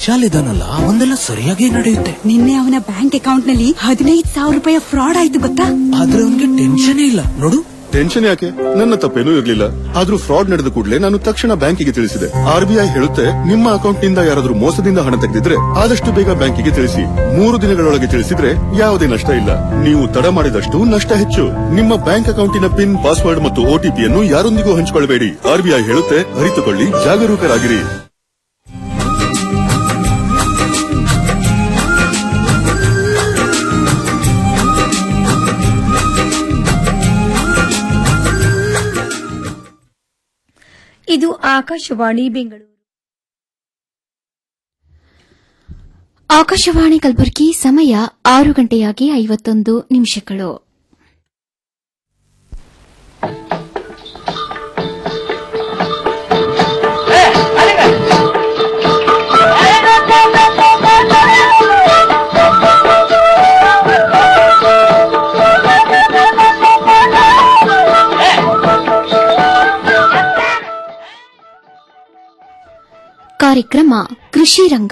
ವಿಶಾಲ್ ಇದಾನಲ್ಲ ಒಂದೆಲ್ಲ ಸರಿಯಾಗಿ ನಡೆಯುತ್ತೆ ನಿನ್ನೆ ಅವನ ಬ್ಯಾಂಕ್ ಅಕೌಂಟ್ ನಲ್ಲಿ ಹದಿನೈದು ಸಾವಿರ ರೂಪಾಯಿ ಫ್ರಾಡ್ ಆಯ್ತು ಗೊತ್ತಾ ಆದ್ರೆ ಅವನಿಗೆ ಟೆನ್ಷನ್ ಇಲ್ಲ ನೋಡು ಟೆನ್ಷನ್ ಯಾಕೆ ನನ್ನ ತಪ್ಪೇನೂ ಇರಲಿಲ್ಲ ಆದ್ರೂ ಫ್ರಾಡ್ ನಡೆದ ಕೂಡಲೇ ನಾನು ತಕ್ಷಣ ಬ್ಯಾಂಕಿಗೆ ತಿಳಿಸಿದೆ ಆರ್ಬಿಐ ಹೇಳುತ್ತೆ ನಿಮ್ಮ ಅಕೌಂಟ್ ನಿಂದ ಯಾರಾದ್ರೂ ಮೋಸದಿಂದ ಹಣ ತೆಗೆದಿದ್ರೆ ಆದಷ್ಟು ಬೇಗ ಬ್ಯಾಂಕಿಗೆ ತಿಳಿಸಿ ಮೂರು ದಿನಗಳೊಳಗೆ ತಿಳಿಸಿದ್ರೆ ಯಾವುದೇ ನಷ್ಟ ಇಲ್ಲ ನೀವು ತಡ ಮಾಡಿದಷ್ಟು ನಷ್ಟ ಹೆಚ್ಚು ನಿಮ್ಮ ಬ್ಯಾಂಕ್ ಅಕೌಂಟಿನ ಪಿನ್ ಪಾಸ್ವರ್ಡ್ ಮತ್ತು ಒಟಿಪಿಯನ್ನು ಯಾರೊಂದಿಗೂ ಹಂಚಿಕೊಳ್ಳಬೇಡಿ ಆರ್ಬಿಐ ಹೇಳುತ್ತೆ ಅರಿತುಕೊಳ್ಳಿ ಜಾಗರೂಕರಾಗಿರಿ ಇದು ಆಕಾಶವಾಣಿ ಬೆಂಗಳೂರು ಆಕಾಶವಾಣಿ ಕಲಬುರಗಿ ಸಮಯ ಆರು ಗಂಟೆಯಾಗಿ ಐವತ್ತೊಂದು ನಿಮಿಷಗಳು ಕಾರ್ಯಕ್ರಮ ಕೃಷಿ ರಂಗ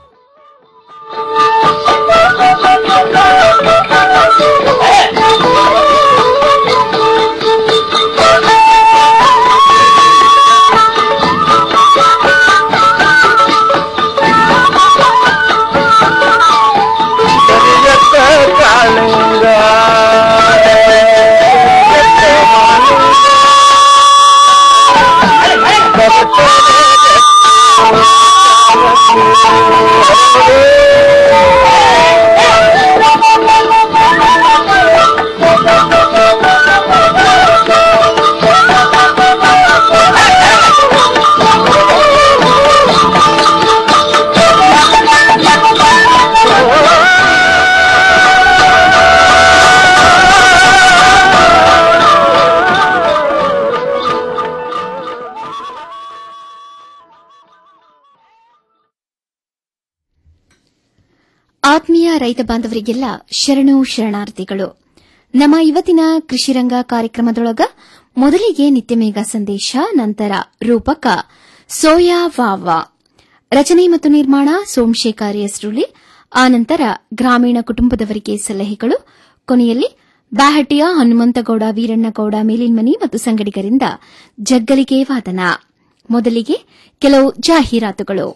ಆತ್ಮೀಯ ರೈತ ಬಾಂಧವರಿಗೆಲ್ಲ ಶರಣು ಶರಣಾರ್ಥಿಗಳು ನಮ್ಮ ಇವತ್ತಿನ ಕೃಷಿರಂಗ ಕಾರ್ಯಕ್ರಮದೊಳಗ ಮೊದಲಿಗೆ ನಿತ್ಯಮೇಘ ಸಂದೇಶ ನಂತರ ರೂಪಕ ಸೋಯಾ ವಾವಾ ರಚನೆ ಮತ್ತು ನಿರ್ಮಾಣ ಸೋಮಶೇಖರ್ ಎಸ್ರುಳಿ ಆನಂತರ ಗ್ರಾಮೀಣ ಕುಟುಂಬದವರಿಗೆ ಸಲಹೆಗಳು ಕೊನೆಯಲ್ಲಿ ಬ್ಯಾಹಟಿಯ ಹನುಮಂತಗೌಡ ವೀರಣ್ಣಗೌಡ ಮೇಲಿನ್ಮನಿ ಮತ್ತು ಸಂಗಡಿಗರಿಂದ ಜಗ್ಗಲಿಗೆ ವಾದನ ಮೊದಲಿಗೆ ಕೆಲವು ಜಾಹೀರಾತುಗಳು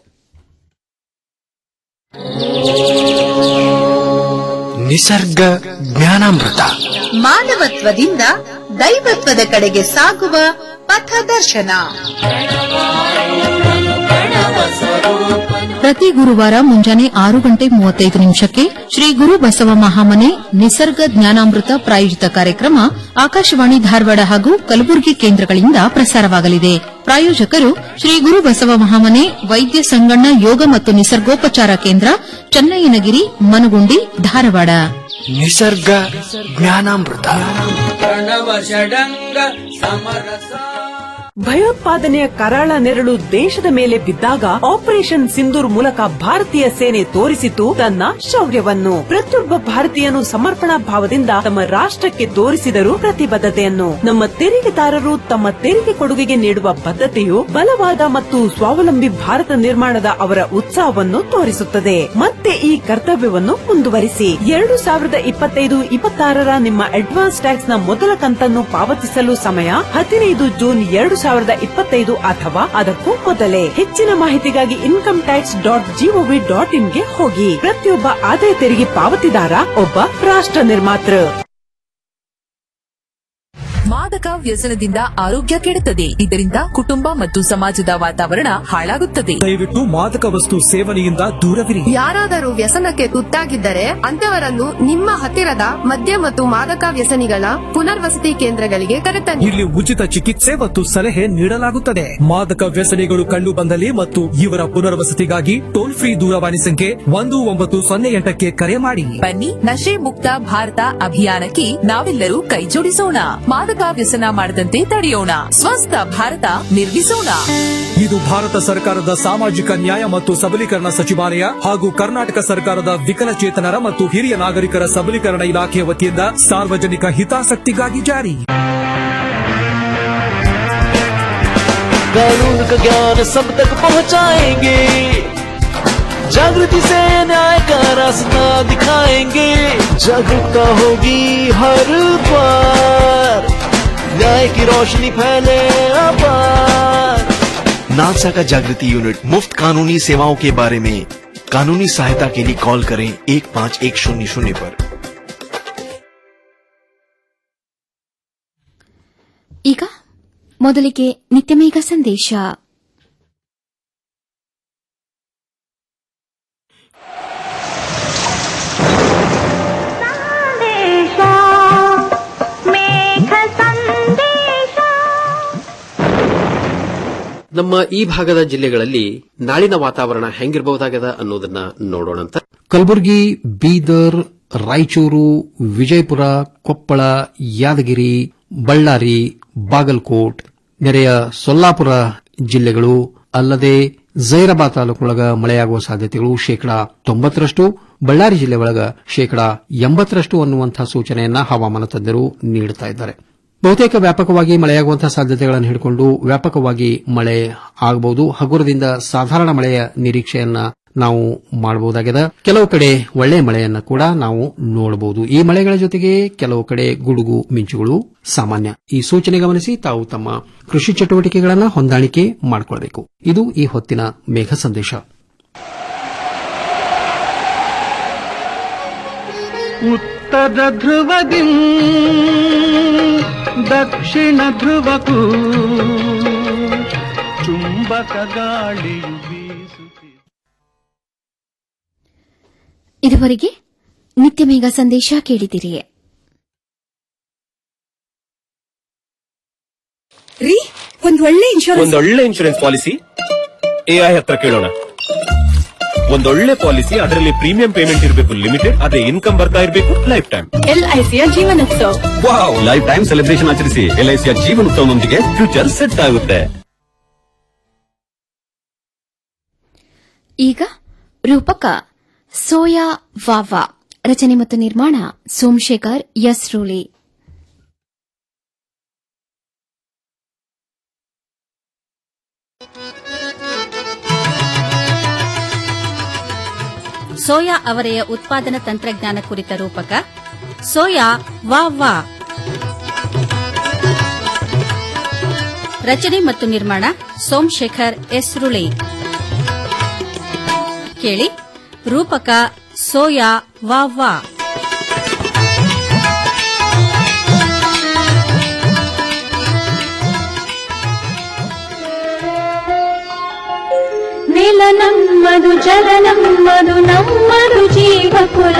ನಿಸರ್ಗ ಜ್ಞಾನಾಮೃತ ಮಾನವತ್ವದಿಂದ ದೈವತ್ವದ ಕಡೆಗೆ ಸಾಗುವ ಪಥದರ್ಶನ ಪ್ರತಿ ಗುರುವಾರ ಮುಂಜಾನೆ ಆರು ಗಂಟೆ ಮೂವತ್ತೈದು ನಿಮಿಷಕ್ಕೆ ಶ್ರೀ ಗುರು ಬಸವ ಮಹಾಮನೆ ನಿಸರ್ಗ ಜ್ಞಾನಾಮೃತ ಪ್ರಾಯೋಜಿತ ಕಾರ್ಯಕ್ರಮ ಆಕಾಶವಾಣಿ ಧಾರವಾಡ ಹಾಗೂ ಕಲಬುರಗಿ ಕೇಂದ್ರಗಳಿಂದ ಪ್ರಸಾರವಾಗಲಿದೆ ಪ್ರಾಯೋಜಕರು ಶ್ರೀ ಗುರು ಬಸವ ಮಹಾಮನೆ ವೈದ್ಯ ಸಂಗಣ್ಣ ಯೋಗ ಮತ್ತು ನಿಸರ್ಗೋಪಚಾರ ಕೇಂದ್ರ ಚನ್ನಯ್ಯನಗಿರಿ ಮನಗುಂಡಿ ಧಾರವಾಡ ನಿಸರ್ಗ ಜ್ಞಾನಾಮೃತ ಭಯೋತ್ಪಾದನೆಯ ಕರಾಳ ನೆರಳು ದೇಶದ ಮೇಲೆ ಬಿದ್ದಾಗ ಆಪರೇಷನ್ ಸಿಂಧೂರ್ ಮೂಲಕ ಭಾರತೀಯ ಸೇನೆ ತೋರಿಸಿತು ತನ್ನ ಶೌರ್ಯವನ್ನು ಪ್ರತಿಯೊಬ್ಬ ಭಾರತೀಯನು ಸಮರ್ಪಣಾ ಭಾವದಿಂದ ತಮ್ಮ ರಾಷ್ಟ್ರಕ್ಕೆ ತೋರಿಸಿದರು ಪ್ರತಿಬದ್ಧತೆಯನ್ನು ನಮ್ಮ ತೆರಿಗೆದಾರರು ತಮ್ಮ ತೆರಿಗೆ ಕೊಡುಗೆಗೆ ನೀಡುವ ಬದ್ಧತೆಯು ಬಲವಾದ ಮತ್ತು ಸ್ವಾವಲಂಬಿ ಭಾರತ ನಿರ್ಮಾಣದ ಅವರ ಉತ್ಸಾಹವನ್ನು ತೋರಿಸುತ್ತದೆ ಮತ್ತೆ ಈ ಕರ್ತವ್ಯವನ್ನು ಮುಂದುವರಿಸಿ ಎರಡು ಸಾವಿರದ ಇಪ್ಪತ್ತೈದು ಇಪ್ಪತ್ತಾರರ ನಿಮ್ಮ ಅಡ್ವಾನ್ಸ್ ಟ್ಯಾಕ್ಸ್ ನ ಮೊದಲ ಕಂತನ್ನು ಪಾವತಿಸಲು ಸಮಯ ಹದಿನೈದು ಜೂನ್ ಎರಡು ಸಾವಿರದ ಇಪ್ಪತ್ತೈದು ಅಥವಾ ಅದಕ್ಕೂ ಮೊದಲೇ ಹೆಚ್ಚಿನ ಮಾಹಿತಿಗಾಗಿ income tax dot G O V dot ಇನ್ಗೆ ಹೋಗಿ ಪ್ರತಿಯೊಬ್ಬ ಆದಾಯ ತೆರಿಗೆ ಪಾವತಿದಾರ ಒಬ್ಬ ರಾಷ್ಟ್ರ ನಿರ್ಮಾತೃ ಮಾದಕ ವ್ಯಸನದಿಂದ ಆರೋಗ್ಯ ಕೆಡುತ್ತದೆ ಇದರಿಂದ ಕುಟುಂಬ ಮತ್ತು ಸಮಾಜದ ವಾತಾವರಣ ಹಾಳಾಗುತ್ತದೆ ದಯವಿಟ್ಟು ಮಾದಕ ವಸ್ತು ಸೇವನೆಯಿಂದ ದೂರವಿರಿ ಯಾರಾದರೂ ವ್ಯಸನಕ್ಕೆ ತುತ್ತಾಗಿದ್ದರೆ ಅಂತವರನ್ನು ನಿಮ್ಮ ಹತ್ತಿರದ ಮದ್ಯ ಮತ್ತು ಮಾದಕ ವ್ಯಸನಿಗಳ ಪುನರ್ವಸತಿ ಕೇಂದ್ರಗಳಿಗೆ ಕರೆತನ್ನಿ ಇಲ್ಲಿ ಉಚಿತ ಚಿಕಿತ್ಸೆ ಮತ್ತು ಸಲಹೆ ನೀಡಲಾಗುತ್ತದೆ ಮಾದಕ ವ್ಯಸನಿಗಳು ಕಂಡು ಬಂದಲ್ಲಿ ಮತ್ತು ಇವರ ಪುನರ್ವಸತಿಗಾಗಿ ಟೋಲ್ ಫ್ರೀ ದೂರವಾಣಿ ಸಂಖ್ಯೆ ಒಂದು ಒಂಬತ್ತು ಸೊನ್ನೆ ಎಂಟಕ್ಕೆ ಕರೆ ಮಾಡಿ ಬನ್ನಿ ನಶೆ ಮುಕ್ತ ಭಾರತ ಅಭಿಯಾನಕ್ಕೆ ನಾವೆಲ್ಲರೂ ಕೈಜೋಡಿಸೋಣ ಮಾದಕ ವ್ಯಸನ ಮಾಡದಂತೆ ತಡೆಯೋಣ ಸ್ವಸ್ಥ ಭಾರತ ನಿರ್ಮಿಸೋಣ ಇದು ಭಾರತ ಸರ್ಕಾರದ ಸಾಮಾಜಿಕ ನ್ಯಾಯ ಮತ್ತು ಸಬಲೀಕರಣ ಸಚಿವಾಲಯ ಹಾಗೂ ಕರ್ನಾಟಕ ಸರ್ಕಾರದ ವಿಕಲಚೇತನರ ಮತ್ತು ಹಿರಿಯ ನಾಗರಿಕರ ಸಬಲೀಕರಣ ಇಲಾಖೆಯ ವತಿಯಿಂದ ಸಾರ್ವಜನಿಕ ಹಿತಾಸಕ್ತಿಗಾಗಿ ಜಾರಿ कानून का ज्ञान सब तक पहुंचाएंगे जागृति से न्याय का रास्ता दिखाएंगे जागरूकता होगी हर बार न्याय की रोशनी फैले अपार नालसा का जागृति यूनिट मुफ्त कानूनी सेवाओं के बारे में कानूनी सहायता के लिए कॉल करें एक पाँच एक शून्य शून्य पर ಈಗ ಮೊದಲಿಗೆ ನಿತ್ಯಮೇಘ ಸಂದೇಶ ನಮ್ಮ ಈ ಭಾಗದ ಜಿಲ್ಲೆಗಳಲ್ಲಿ ನಾಳಿನ ವಾತಾವರಣ ಹೆಂಗಿರಬಹುದಾಗದ ಅನ್ನೋದನ್ನ ನೋಡೋಣಂತ ಕಲಬುರಗಿ ಬೀದರ್ ರಾಯಚೂರು ವಿಜಯಪುರ ಕೊಪ್ಪಳ ಯಾದಗಿರಿ ಬಳ್ಳಾರಿ ಬಾಗಲಕೋಟ್ ನೆರೆಯ ಸೊಲ್ಲಾಪುರ ಜಿಲ್ಲೆಗಳು ಅಲ್ಲದೆ ಜೈರಾಬಾದ್ ತಾಲೂಕಿನೊಳಗ ಮಳೆಯಾಗುವ ಸಾಧ್ಯತೆಗಳು ಶೇಕಡಾ ತೊಂಬತ್ತರಷ್ಟು ಬಳ್ಳಾರಿ ಜಿಲ್ಲೆ ಒಳಗ ಶೇಕಡಾ ಎಂಬತ್ತರಷ್ಟು ಅನ್ನುವಂತಹ ಸೂಚನೆಯನ್ನ ಹವಾಮಾನ ತಜ್ಞರು ನೀಡುತ್ತಾ ಇದ್ದಾರೆ ಬಹುತೇಕ ವ್ಯಾಪಕವಾಗಿ ಮಳೆಯಾಗುವಂತಹ ಸಾಧ್ಯತೆಗಳನ್ನು ಹಿಡಿಕೊಂಡು ವ್ಯಾಪಕವಾಗಿ ಮಳೆ ಆಗಬಹುದು ಹಗುರದಿಂದ ಸಾಧಾರಣ ಮಳೆಯ ನಿರೀಕ್ಷೆಯನ್ನ ನಾವು ಮಾಡಬಹುದಾಗಿದೆ ಕೆಲವು ಕಡೆ ಒಳ್ಳೆ ಮಳೆಯನ್ನ ಕೂಡ ನಾವು ನೋಡಬಹುದು ಈ ಮಳೆಗಳ ಜೊತೆಗೆ ಕೆಲವು ಕಡೆ ಗುಡುಗು ಮಿಂಚುಗಳು ಸಾಮಾನ್ಯ ಈ ಸೂಚನೆ ಗಮನಿಸಿ ತಾವು ತಮ್ಮ ಕೃಷಿ ಚಟುವಟಿಕೆಗಳನ್ನು ಹೊಂದಾಣಿಕೆ ಮಾಡಿಕೊಳ್ಳಬೇಕು ಇದು ಈ ಹೊತ್ತಿನ ಮೇಘ ಸಂದೇಶ ಉತ್ತರ ಧ್ರುವದಿ ದಕ್ಷಿಣ ಧ್ರುವಕ್ಕೂ ಚುಂಬಕ ಗಾಳಿಯು ಬೀಸುತ್ತಿದೆ ಇದುವರೆಗೆ ನಿತ್ಯಮೇಘ ಸಂದೇಶ ಕೇಳಿದಿರಿ ರೀ ಒಂದ್ ಒಳ್ಳೆ ಇನ್ಶೂರೆನ್ಸ್ ಒಂದೊಳ್ಳೆ ಇನ್ಶೂರೆನ್ಸ್ ಪಾಲಿಸಿ ಎಐ ಹತ್ರ ಕೇಳೋಣ ಒಂದೊಳ್ಳೆ ಪಾಲಿಸಿ ಅದರಲ್ಲಿ ಪ್ರೀಮಿಯಂ ಪೇಮೆಂಟ್ ಇರಬೇಕು ಲಿಮಿಟೆಡ್ ಅದೇ ಇನ್ಕಮ್ ಬರ್ತಾ ಇರಬೇಕು ಲೈಫ್ ಟೈಮ್ ಎಲ್ಐಸಿಯ Jeevanotsav wow lifetime celebration ಆಚರಿಸಿ ಎಲ್ಐಸಿಯ ಜೀವನೋತ್ಸವದೊಂದಿಗೆ ಫ್ಯೂಚರ್ ಸೆಟ್ ಆಗುತ್ತೆ ಈಗ ರೂಪಕ ಸೋಯಾ ವಾವಾ ರಚನೆ ಮತ್ತು ನಿರ್ಮಾಣ ಸೋಮಶೇಖರ್ ಯಸ್ರೂಳಿ ಸೋಯಾ ಅವರೆಯ ಉತ್ಪಾದನಾ ತಂತ್ರಜ್ಞಾನ ಕುರಿತ ರೂಪಕ ಸೋಯಾ ವಾ ವಾ ರಚನೆ ಮತ್ತು ನಿರ್ಮಾಣ ಸೋಮಶೇಖರ್ ಎಸ್ರುಳಿ ಕೇಳಿ ರೂಪಕ ಸೋಯಾ ವಾ ವಾ ನೆಲ ನಮ್ಮದು ಜಲ ನಮ್ಮದು ನಮ್ಮದು ಜೀವಕುಲ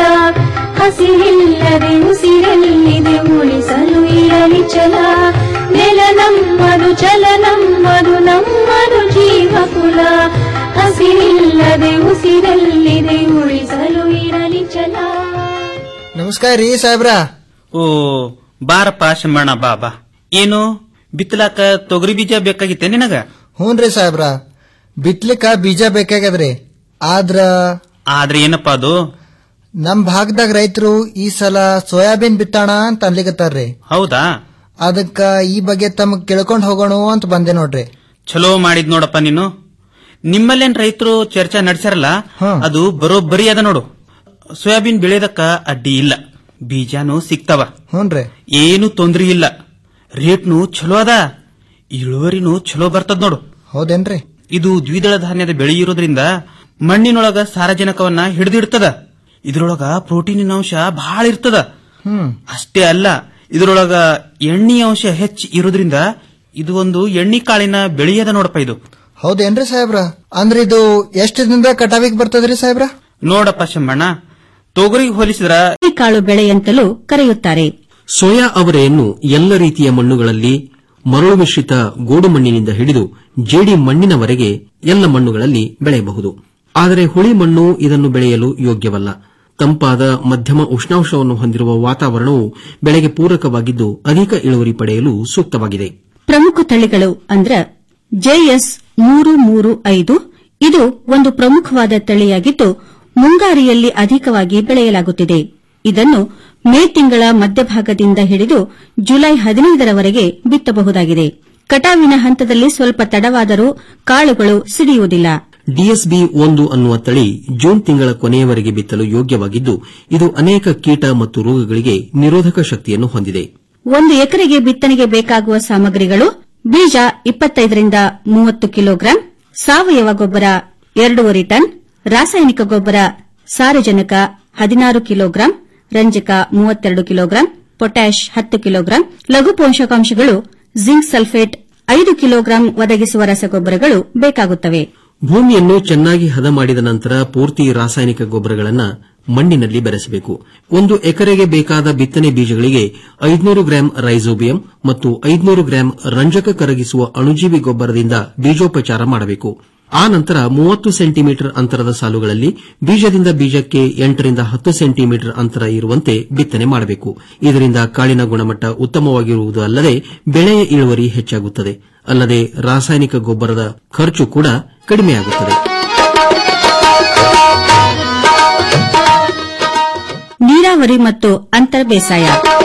ಹಸಿರಿಲ್ಲದೆ ಉಸಿರೆಲ್ಲಿದೆ ಉಳಿಸಲು ಇರಲಿ ಛಲ ನೆಲ ನಮ್ಮದು ಜಲ ನಮ್ಮದು ನಮ್ಮದು ಜೀವಕುಲ ಹಸಿರಿಲ್ಲದೆ ಉಸಿರೆಲ್ಲಿದೆ ಉಳಿಸಲು ಇರಲಿ ಛಲ ನಮಸ್ಕಾರ ರೀ ಸಾಹೇಬ್ರ ಓ ಬಾರಪ್ಪ ಶಂಬಣ್ಣ ಬಾ ಬಾ ಏನು ಬಿತ್ತಲಾಕ ತೊಗರಿ ಬೀಜ ಬೇಕಾಗಿತ್ತೆ ನಿನಗ ಹ್ಞೂನ್ರಿ ಸಾಹೇಬ್ರ ಬಿತ್ಲಿಕ್ಕ ಬೀಜ ಬೇಕಾಗ್ಯದ್ರಿ ಆದ್ರ ಆದ್ರೆ ಏನಪ್ಪಾ ಅದು ನಮ್ ಭಾಗದಾಗ ರೈತರು ಈ ಸಲ ಸೋಯಾಬೀನ್ ಬಿತ್ತಾಣ ಅಂತ ಅನ್ಲಿಕತ್ತಾರ್ರಿ ಹೌದಾ ಅದಕ್ಕ ಈ ಬಗ್ಗೆ ತಮಗ್ ಕೇಳ್ಕೊಂಡ್ ಹೋಗೋಣ ಅಂತ ಬಂದೆ ನೋಡ್ರಿ ಚಲೋ ಮಾಡಿದ್ ನೋಡಪ್ಪ ನೀನು ನಿಮ್ಮಲ್ಲೇನ್ ರೈತರು ಚರ್ಚೆ ನಡೆಸ್ಯಾರಲ್ಲ ಅದು ಬರೋಬ್ಬರಿ ಅದ ನೋಡು ಸೋಯಾಬೀನ್ ಬೆಳೆದಕ್ಕ ಅಡ್ಡಿ ಇಲ್ಲ ಬೀಜಾನು ಸಿಗ್ತಾವ ಹ್ಞೂನ್ರಿ ಏನು ತೊಂದ್ರೆ ಇಲ್ಲ ರೇಟ್ನು ಚಲೋ ಅದ ಇಳುವರಿನೂ ಚಲೋ ಬರ್ತದ ನೋಡು ಹೌದೇನ್ರಿ ಇದು ದ್ವಿದಳ ಧಾನ್ಯದ ಬೆಳೆ ಇರೋದ್ರಿಂದ ಮಣ್ಣಿನೊಳಗ ಸಾರಜನಕವನ್ನ ಹಿಡಿದಿಡ್ತದ ಇದ್ರೊಳಗ ಪ್ರೋಟೀನಿನ ಅಂಶ ಬಹಳ ಇರ್ತದ ಹ್ಮ್ ಅಷ್ಟೇ ಅಲ್ಲ ಇದ್ರೊಳಗ ಎಣ್ಣೆ ಅಂಶ ಹೆಚ್ಚು ಇರೋದ್ರಿಂದ ಇದು ಒಂದು ಎಣ್ಣೆ ಕಾಳಿನ ಬೆಳೆಯದ ನೋಡಪ್ಪ ಇದು ಹೌದೇನ್ರಿ ಸಾಹೇಬ್ರ ಅಂದ್ರ ಇದು ಎಷ್ಟು ದಿನದ ಕಟಾವಿಗೆ ಬರ್ತದ್ರಿ ಸಾಹೇಬ್ರ ನೋಡಪ್ಪ ಶಂಬಣ್ಣ ತೊಗರಿಗೆ ಹೋಲಿಸಿದ್ರ ಕಾಳು ಬೆಳೆ ಅಂತಲೂ ಕರೆಯುತ್ತಾರೆ ಸೋಯಾ ಅವರೆಯನ್ನು ಎಲ್ಲ ರೀತಿಯ ಮಣ್ಣುಗಳಲ್ಲಿ ಮರಳು ಮಿಶ್ರಿತ ಗೋಡು ಮಣ್ಣಿನಿಂದ ಹಿಡಿದು ಜೇಡಿ ಮಣ್ಣಿನವರೆಗೆ ಎಲ್ಲ ಮಣ್ಣುಗಳಲ್ಲಿ ಬೆಳೆಯಬಹುದು ಆದರೆ ಹುಳಿ ಮಣ್ಣು ಇದನ್ನು ಬೆಳೆಯಲು ಯೋಗ್ಯವಲ್ಲ ತಂಪಾದ ಮಧ್ಯಮ ಉಷ್ಣಾಂಶವನ್ನು ಹೊಂದಿರುವ ವಾತಾವರಣವು ಬೆಳೆಗೆ ಪೂರಕವಾಗಿದ್ದು ಅಧಿಕ ಇಳುವರಿ ಪಡೆಯಲು ಸೂಕ್ತವಾಗಿದೆ ಪ್ರಮುಖ ತಳಿಗಳು ಅಂದ್ರ ಜೆಎಸ್ ಮೂರು ಮೂರು ಐದು ಇದು ಒಂದು ಪ್ರಮುಖವಾದ ತಳಿಯಾಗಿದ್ದು ಮುಂಗಾರಿಯಲ್ಲಿ ಅಧಿಕವಾಗಿ ಬೆಳೆಯಲಾಗುತ್ತಿದೆ ಇದನ್ನು ಮೇ ತಿಂಗಳ ಮಧ್ಯಭಾಗದಿಂದ ಹಿಡಿದು ಜುಲೈ ಹದಿನೈದರವರೆಗೆ ಬಿತ್ತಬಹುದಾಗಿದೆ ಕಟಾವಿನ ಹಂತದಲ್ಲಿ ಸ್ವಲ್ಪ ತಡವಾದರೂ ಕಾಳುಗಳು ಸಿಡಿಯುವುದಿಲ್ಲ ಡಿಎಸ್ಬಿ ಒಂದು ಅನ್ನುವ ತಳಿ ಜೂನ್ ತಿಂಗಳ ಕೊನೆಯವರೆಗೆ ಬಿತ್ತಲು ಯೋಗ್ಯವಾಗಿದ್ದು ಇದು ಅನೇಕ ಕೀಟ ಮತ್ತು ರೋಗಗಳಿಗೆ ನಿರೋಧಕ ಶಕ್ತಿಯನ್ನು ಹೊಂದಿದೆ ಒಂದು ಎಕರೆಗೆ ಬಿತ್ತನೆಗೆ ಬೇಕಾಗುವ ಸಾಮಗ್ರಿಗಳು ಬೀಜ ಇಪ್ಪತ್ತೈದರಿಂದ ಮೂವತ್ತು ಕಿಲೋಗ್ರಾಂ ಸಾವಯವ ಗೊಬ್ಬರ ಎರಡೂವರೆ ಟನ್ ರಾಸಾಯನಿಕ ಗೊಬ್ಬರ ಸಾರಜನಕ ಹದಿನಾರು ಕಿಲೋಗ್ರಾಂ ರಂಜಕ ಮೂವತ್ತೆರಡು ಕಿಲೋಗ್ರಾಂ ಪೊಟ್ಯಾಷ್ ಹತ್ತು ಕಿಲೋಗ್ರಾಂ ಲಘು ಪೋಷಕಾಂಶಗಳು ಜಿಂಕ್ ಸಲ್ಫೇಟ್ ಐದು ಕಿಲೋಗ್ರಾಂ ಒದಗಿಸುವ ರಸಗೊಬ್ಬರಗಳು ಬೇಕಾಗುತ್ತವೆ ಭೂಮಿಯನ್ನು ಚೆನ್ನಾಗಿ ಹದ ಮಾಡಿದ ನಂತರ ಪೂರ್ತಿ ರಾಸಾಯನಿಕ ಗೊಬ್ಬರಗಳನ್ನು ಮಣ್ಣಿನಲ್ಲಿ ಬೆರೆಸಬೇಕು ಒಂದು ಎಕರೆಗೆ ಬೇಕಾದ ಬಿತ್ತನೆ ಬೀಜಗಳಿಗೆ ಐದುನೂರು ಗ್ರಾಂ ರೈಸೋಬಿಯಂ ಮತ್ತು ಐದುನೂರು ಗ್ರಾಂ ರಂಜಕ ಕರಗಿಸುವ ಅಣುಜೀವಿ ಗೊಬ್ಬರದಿಂದ ಬೀಜೋಪಚಾರ ಮಾಡಬೇಕು ಆ ನಂತರ ಮೂವತ್ತು ಸೆಂಟಿಮೀಟರ್ ಅಂತರದ ಸಾಲುಗಳಲ್ಲಿ ಬೀಜದಿಂದ ಬೀಜಕ್ಕೆ ಎಂಟರಿಂದ ಹತ್ತು ಸೆಂಟಿಮೀಟರ್ ಅಂತರ ಇರುವಂತೆ ಬಿತ್ತನೆ ಮಾಡಬೇಕು ಇದರಿಂದ ಕಾಳಿನ ಗುಣಮಟ್ಟ ಉತ್ತಮವಾಗಿರುವುದು ಅಲ್ಲದೆ ಬೆಳೆಯ ಇಳುವರಿ ಹೆಚ್ಚಾಗುತ್ತದೆ ಅಲ್ಲದೆ ರಾಸಾಯನಿಕ ಗೊಬ್ಬರದ ಖರ್ಚು ಕೂಡ ಕಡಿಮೆಯಾಗುತ್ತದೆ ನೀರಾವರಿ ಮತ್ತು ಅಂತರ ಬೇಸಾಯ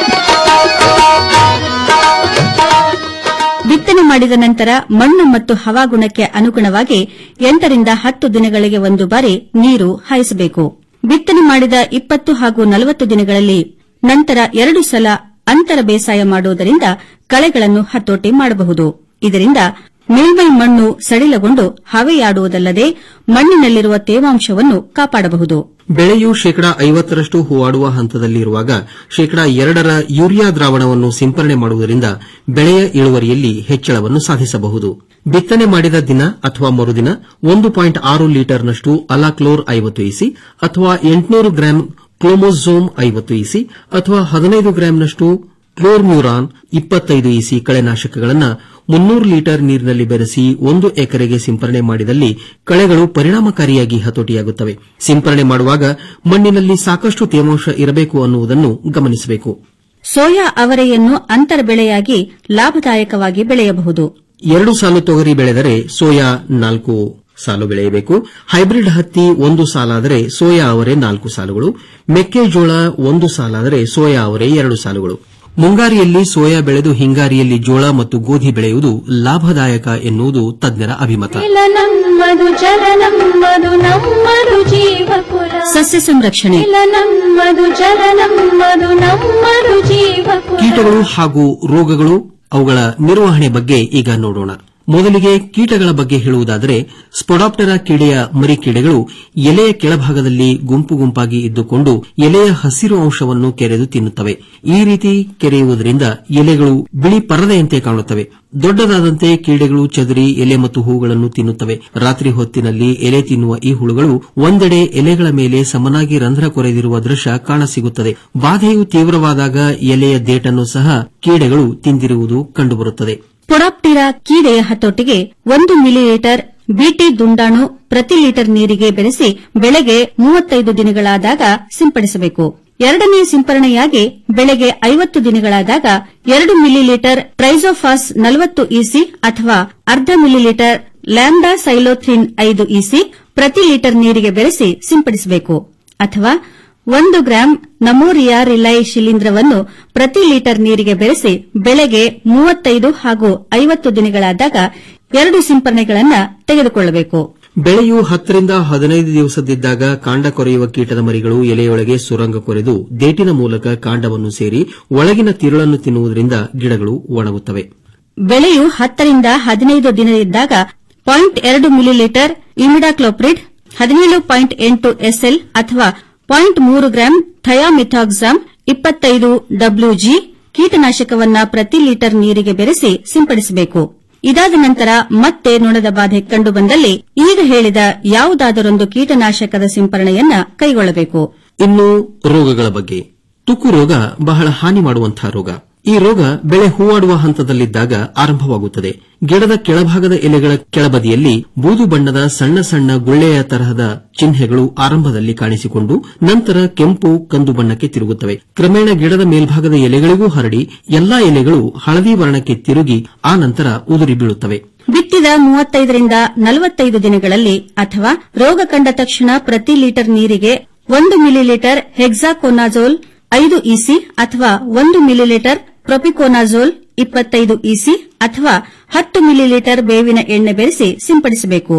ಬಿತ್ತನೆ ಮಾಡಿದ ನಂತರ ಮಣ್ಣು ಮತ್ತು ಹವಾಗುಣಕ್ಕೆ ಅನುಗುಣವಾಗಿ ಎಂಟರಿಂದ ಹತ್ತು ದಿನಗಳಿಗೆ ಒಂದು ಬಾರಿ ನೀರು ಹಾಯಿಸಬೇಕು ಬಿತ್ತನೆ ಮಾಡಿದ ಇಪ್ಪತ್ತು ಹಾಗೂ ನಲವತ್ತು ದಿನಗಳಲ್ಲಿ ನಂತರ ಎರಡು ಸಲ ಅಂತರ ಬೇಸಾಯ ಮಾಡುವುದರಿಂದ ಕಳೆಗಳನ್ನು ಹತೋಟಿ ಮಾಡಬಹುದು ಇದರಿಂದ ಮೇಲ್ಮೈ ಮಣ್ಣು ಸಡಿಲಗೊಂಡು ಹವೆಯಾಡುವುದಲ್ಲದೆ ಮಣ್ಣಿನಲ್ಲಿರುವ ತೇವಾಂಶವನ್ನು ಕಾಪಾಡಬಹುದು ಬೆಳೆಯು ಶೇಕಡಾ ಐವತ್ತರಷ್ಟು ಹೂವಾಡುವ ಹಂತದಲ್ಲಿರುವಾಗ ಶೇಕಡಾ ಎರಡರ ಯೂರಿಯಾ ದ್ರಾವಣವನ್ನು ಸಿಂಪರಣೆ ಮಾಡುವುದರಿಂದ ಬೆಳೆಯ ಇಳುವರಿಯಲ್ಲಿ ಹೆಚ್ಚಳವನ್ನು ಸಾಧಿಸಬಹುದು ಬಿತ್ತನೆ ಮಾಡಿದ ದಿನ ಅಥವಾ ಮರುದಿನ ಒಂದು ಪಾಯಿಂಟ್ ಆರು ಲೀಟರ್ನಷ್ಟು ಅಲಾಕ್ಲೋರ್ ಐವತ್ತು ಇಸಿ ಅಥವಾ ಎಂಟುನೂರು ಗ್ರಾಂ ಕ್ಲೋಮೋಸೋಮ್ ಐವತ್ತು ಇಸಿ ಅಥವಾ ಹದಿನೈದು ಗ್ರಾಂನಷ್ಟು ಕ್ಲೋರ್ಮ್ಯೂರಾನ್ ಇಪ್ಪತ್ತೈದು ಇಸಿ ಕಳೆನಾಶಕಗಳನ್ನು ಮುನ್ನೂರು ಲೀಟರ್ ನೀರಿನಲ್ಲಿ ಬೆರೆಸಿ ಒಂದು ಎಕರೆಗೆ ಸಿಂಪರಣೆ ಮಾಡಿದಲ್ಲಿ ಕಳೆಗಳು ಪರಿಣಾಮಕಾರಿಯಾಗಿ ಹತೋಟಿಯಾಗುತ್ತವೆ ಸಿಂಪರಣೆ ಮಾಡುವಾಗ ಮಣ್ಣಿನಲ್ಲಿ ಸಾಕಷ್ಟು ತೇವಾಂಶ ಇರಬೇಕು ಅನ್ನುವುದನ್ನು ಗಮನಿಸಬೇಕು ಸೋಯಾ ಅವರೆಯನ್ನು ಅಂತರ ಬೆಳೆಯಾಗಿ ಲಾಭದಾಯಕವಾಗಿ ಬೆಳೆಯಬಹುದು ಎರಡು ಸಾಲು ತೊಗರಿ ಬೆಳೆದರೆ ಸೋಯಾ ನಾಲ್ಕು ಸಾಲು ಬೆಳೆಯಬೇಕು ಹೈಬ್ರಿಡ್ ಹತ್ತಿ ಒಂದು ಸಾಲಾದರೆ ಸೋಯಾ ಅವರೆ ನಾಲ್ಕು ಸಾಲುಗಳು ಮೆಕ್ಕೆಜೋಳ ಒಂದು ಸಾಲಾದರೆ ಸೋಯಾ ಅವರೆ ಎರಡು ಸಾಲುಗಳು ಮುಂಗಾರಿಯಲ್ಲಿ ಸೋಯಾ ಬೆಳೆದು ಹಿಂಗಾರಿಯಲ್ಲಿ ಜೋಳ ಮತ್ತು ಗೋಧಿ ಬೆಳೆಯುವುದು ಲಾಭದಾಯಕ ಎನ್ನುವುದು ತಜ್ಞರ ಅಭಿಮತ ನೆಲ ನಮ್ಮದು ಜಲ ನಮ್ಮದು ನಮ್ಮದು ಜೀವಕುಲ ಸಸ್ಯ ಸಂರಕ್ಷಣೆ ನೆಲ ನಮ್ಮದು ಜಲ ನಮ್ಮದು ನಮ್ಮದು ಜೀವಕುಲ ಕೀಟಗಳು ಹಾಗೂ ರೋಗಗಳು ಅವುಗಳ ನಿರ್ವಹಣೆ ಬಗ್ಗೆ ಈಗ ನೋಡೋಣ ಮೊದಲಿಗೆ ಕೀಟಗಳ ಬಗ್ಗೆ ಹೇಳುವುದಾದರೆ ಸ್ಪೊಡಾಪ್ಟೆರಾ ಕೀಡೆಯ ಮರಿ ಕೀಡೆಗಳು ಎಲೆಯ ಕೆಳಭಾಗದಲ್ಲಿ ಗುಂಪು ಗುಂಪಾಗಿ ಇದ್ದುಕೊಂಡು ಎಲೆಯ ಹಸಿರು ಅಂಶವನ್ನು ಕೆರೆದು ತಿನ್ನುತ್ತವೆ ಈ ರೀತಿ ಕೆರೆಯುವುದರಿಂದ ಎಲೆಗಳು ಬಿಳಿ ಪರದೆಯಂತೆ ಕಾಣುತ್ತವೆ ದೊಡ್ಡದಾದಂತೆ ಕೀಡೆಗಳು ಚದುರಿ ಎಲೆ ಮತ್ತು ಹೂಗಳನ್ನು ತಿನ್ನುತ್ತವೆ ರಾತ್ರಿ ಹೊತ್ತಿನಲ್ಲಿ ಎಲೆ ತಿನ್ನುವ ಈ ಹುಳುಗಳು ಒಂದೆಡೆ ಎಲೆಗಳ ಮೇಲೆ ಸಮನಾಗಿ ರಂಧ್ರ ಕೊರೆದಿರುವ ದೃಶ್ಯ ಕಾಣಸಿಗುತ್ತದೆ ಬಾಧೆಯು ತೀವ್ರವಾದಾಗ ಎಲೆಯ ದೇಟನ್ನು ಸಹ ಕೀಡೆಗಳು ತಿಂದಿರುವುದು ಕಂಡುಬರುತ್ತದೆ ಪೊಡಾಪ್ಟಿರಾ ಕೀಡೆಯ ಹತೋಟಿಗೆ ಒಂದು ಮಿಲಿಲೀಟರ್ ಬಿಟಿ ದುಂಡಾಣು ಪ್ರತಿ ಲೀಟರ್ ನೀರಿಗೆ ಬೆರೆಸಿ ಬೆಳೆಗೆ ಮೂವತ್ತೈದು ದಿನಗಳಾದಾಗ ಸಿಂಪಡಿಸಬೇಕು ಎರಡನೇ ಸಿಂಪರಣೆಯಾಗಿ ಬೆಳೆಗೆ ಐವತ್ತು ದಿನಗಳಾದಾಗ ಎರಡು ಮಿಲಿಲೀಟರ್ ಟ್ರೈಸೋಫಾಸ್ ನಲವತ್ತು ಇಸಿ ಅಥವಾ ಅರ್ಧ ಮಿಲಿಲೀಟರ್ ಲ್ಯಾಂಡಾ ಸೈಲೋಥ್ರಿನ್ ಐದು ಇಸಿ ಪ್ರತಿ ಲೀಟರ್ ನೀರಿಗೆ ಬೆರೆಸಿ ಸಿಂಪಡಿಸಬೇಕು ಅಥವಾ ಒಂದು ಗ್ರಾಂ ನಮೋರಿಯಾ ರಿಲೈ ಶಿಲೀಂಧ್ರವನ್ನು ಪ್ರತಿ ಲೀಟರ್ ನೀರಿಗೆ ಬೆರೆಸಿ ಬೆಳೆಗೆ ಮೂವತ್ತೈದು ಹಾಗೂ ಐವತ್ತು ದಿನಗಳಾದಾಗ ಎರಡು ಸಿಂಪರಣೆಗಳನ್ನು ತೆಗೆದುಕೊಳ್ಳಬೇಕು ಬೆಳೆಯು ಹತ್ತರಿಂದ ಹದಿನೈದು ದಿವಸದಿದ್ದಾಗ ಕಾಂಡ ಕೊರೆಯುವ ಕೀಟದ ಮರಿಗಳು ಎಲೆಯೊಳಗೆ ಸುರಂಗ ಕೊರೆದು ದೇಟಿನ ಮೂಲಕ ಕಾಂಡವನ್ನು ಸೇರಿ ಒಳಗಿನ ತಿರುಳನ್ನು ತಿನ್ನುವುದರಿಂದ ಗಿಡಗಳು ಒಣಗುತ್ತವೆ ಬೆಳೆಯು ಹತ್ತರಿಂದ ಹದಿನೈದು ದಿನದಿದ್ದಾಗ ಪಾಯಿಂಟ್ ಎರಡು ಮಿಲಿಲೀಟರ್ ಇಮಿಡಾಕ್ಲೋಪ್ರಿಡ್ ಹದಿನೇಳು ಪಾಯಿಂಟ್ ಎಂಟು ಎಸ್ಎಲ್ ಅಥವಾ ಪಾಯಿಂಟ್ ಮೂರು ಗ್ರಾಂ ಥಯಾಮಿಥಾಕ್ಸಾಮ್ ಇಪ್ಪತ್ತೈದು ಡಬ್ಲ್ಯೂಜಿ ಕೀಟನಾಶಕವನ್ನ ಪ್ರತಿ ಲೀಟರ್ ನೀರಿಗೆ ಬೆರೆಸಿ ಸಿಂಪಡಿಸಬೇಕು ಇದಾದ ನಂತರ ಮತ್ತೆ ನೊಣದ ಬಾಧೆ ಕಂಡುಬಂದಲ್ಲಿ ಈಗ ಹೇಳಿದ ಯಾವುದಾದರೊಂದು ಕೀಟನಾಶಕದ ಸಿಂಪರಣೆಯನ್ನ ಕೈಗೊಳ್ಳಬೇಕು ಇನ್ನು ರೋಗಗಳ ಬಗ್ಗೆ ತುಕ್ಕು ರೋಗ ಬಹಳ ಹಾನಿ ಮಾಡುವಂತಹ ರೋಗ ಈ ರೋಗ ಬೆಳೆ ಹೂವಾಡುವ ಹಂತದಲ್ಲಿದ್ದಾಗ ಆರಂಭವಾಗುತ್ತದೆ ಗಿಡದ ಕೆಳಭಾಗದ ಎಲೆಗಳ ಕೆಳಬದಿಯಲ್ಲಿ ಬೂದು ಬಣ್ಣದ ಸಣ್ಣ ಸಣ್ಣ ಗುಳ್ಳೆಯ ತರಹದ ಚಿಹ್ನೆಗಳು ಆರಂಭದಲ್ಲಿ ಕಾಣಿಸಿಕೊಂಡು ನಂತರ ಕೆಂಪು ಕಂದು ಬಣ್ಣಕ್ಕೆ ತಿರುಗುತ್ತವೆ ಕ್ರಮೇಣ ಗಿಡದ ಮೇಲ್ಭಾಗದ ಎಲೆಗಳಿಗೂ ಹರಡಿ ಎಲ್ಲಾ ಎಲೆಗಳು ಹಳದಿ ವರ್ಣಕ್ಕೆ ತಿರುಗಿ ಆ ನಂತರ ಉದುರಿ ಬೀಳುತ್ತವೆ ಬಿತ್ತಿದ ಮೂವತ್ತೈದರಿಂದ ನಲವತ್ತೈದು ದಿನಗಳಲ್ಲಿ ಅಥವಾ ರೋಗ ಕಂಡ ತಕ್ಷಣ ಪ್ರತಿ ಲೀಟರ್ ನೀರಿಗೆ ಒಂದು ಮಿಲಿಲೀಟರ್ ಹೆಕ್ಸಾಕೋನಾಜೋಲ್ ಐದು ಇಸಿ ಅಥವಾ ಒಂದು ಮಿಲಿಲೀಟರ್ ಪ್ರೊಪಿಕೋನಾಜೋಲ್ ಇಪ್ಪತ್ತೈದು ಇಸಿ ಅಥವಾ ಹತ್ತು ಮಿಲಿಲೀಟರ್ ಬೇವಿನ ಎಣ್ಣೆ ಬೆರೆಸಿ ಸಿಂಪಡಿಸಬೇಕು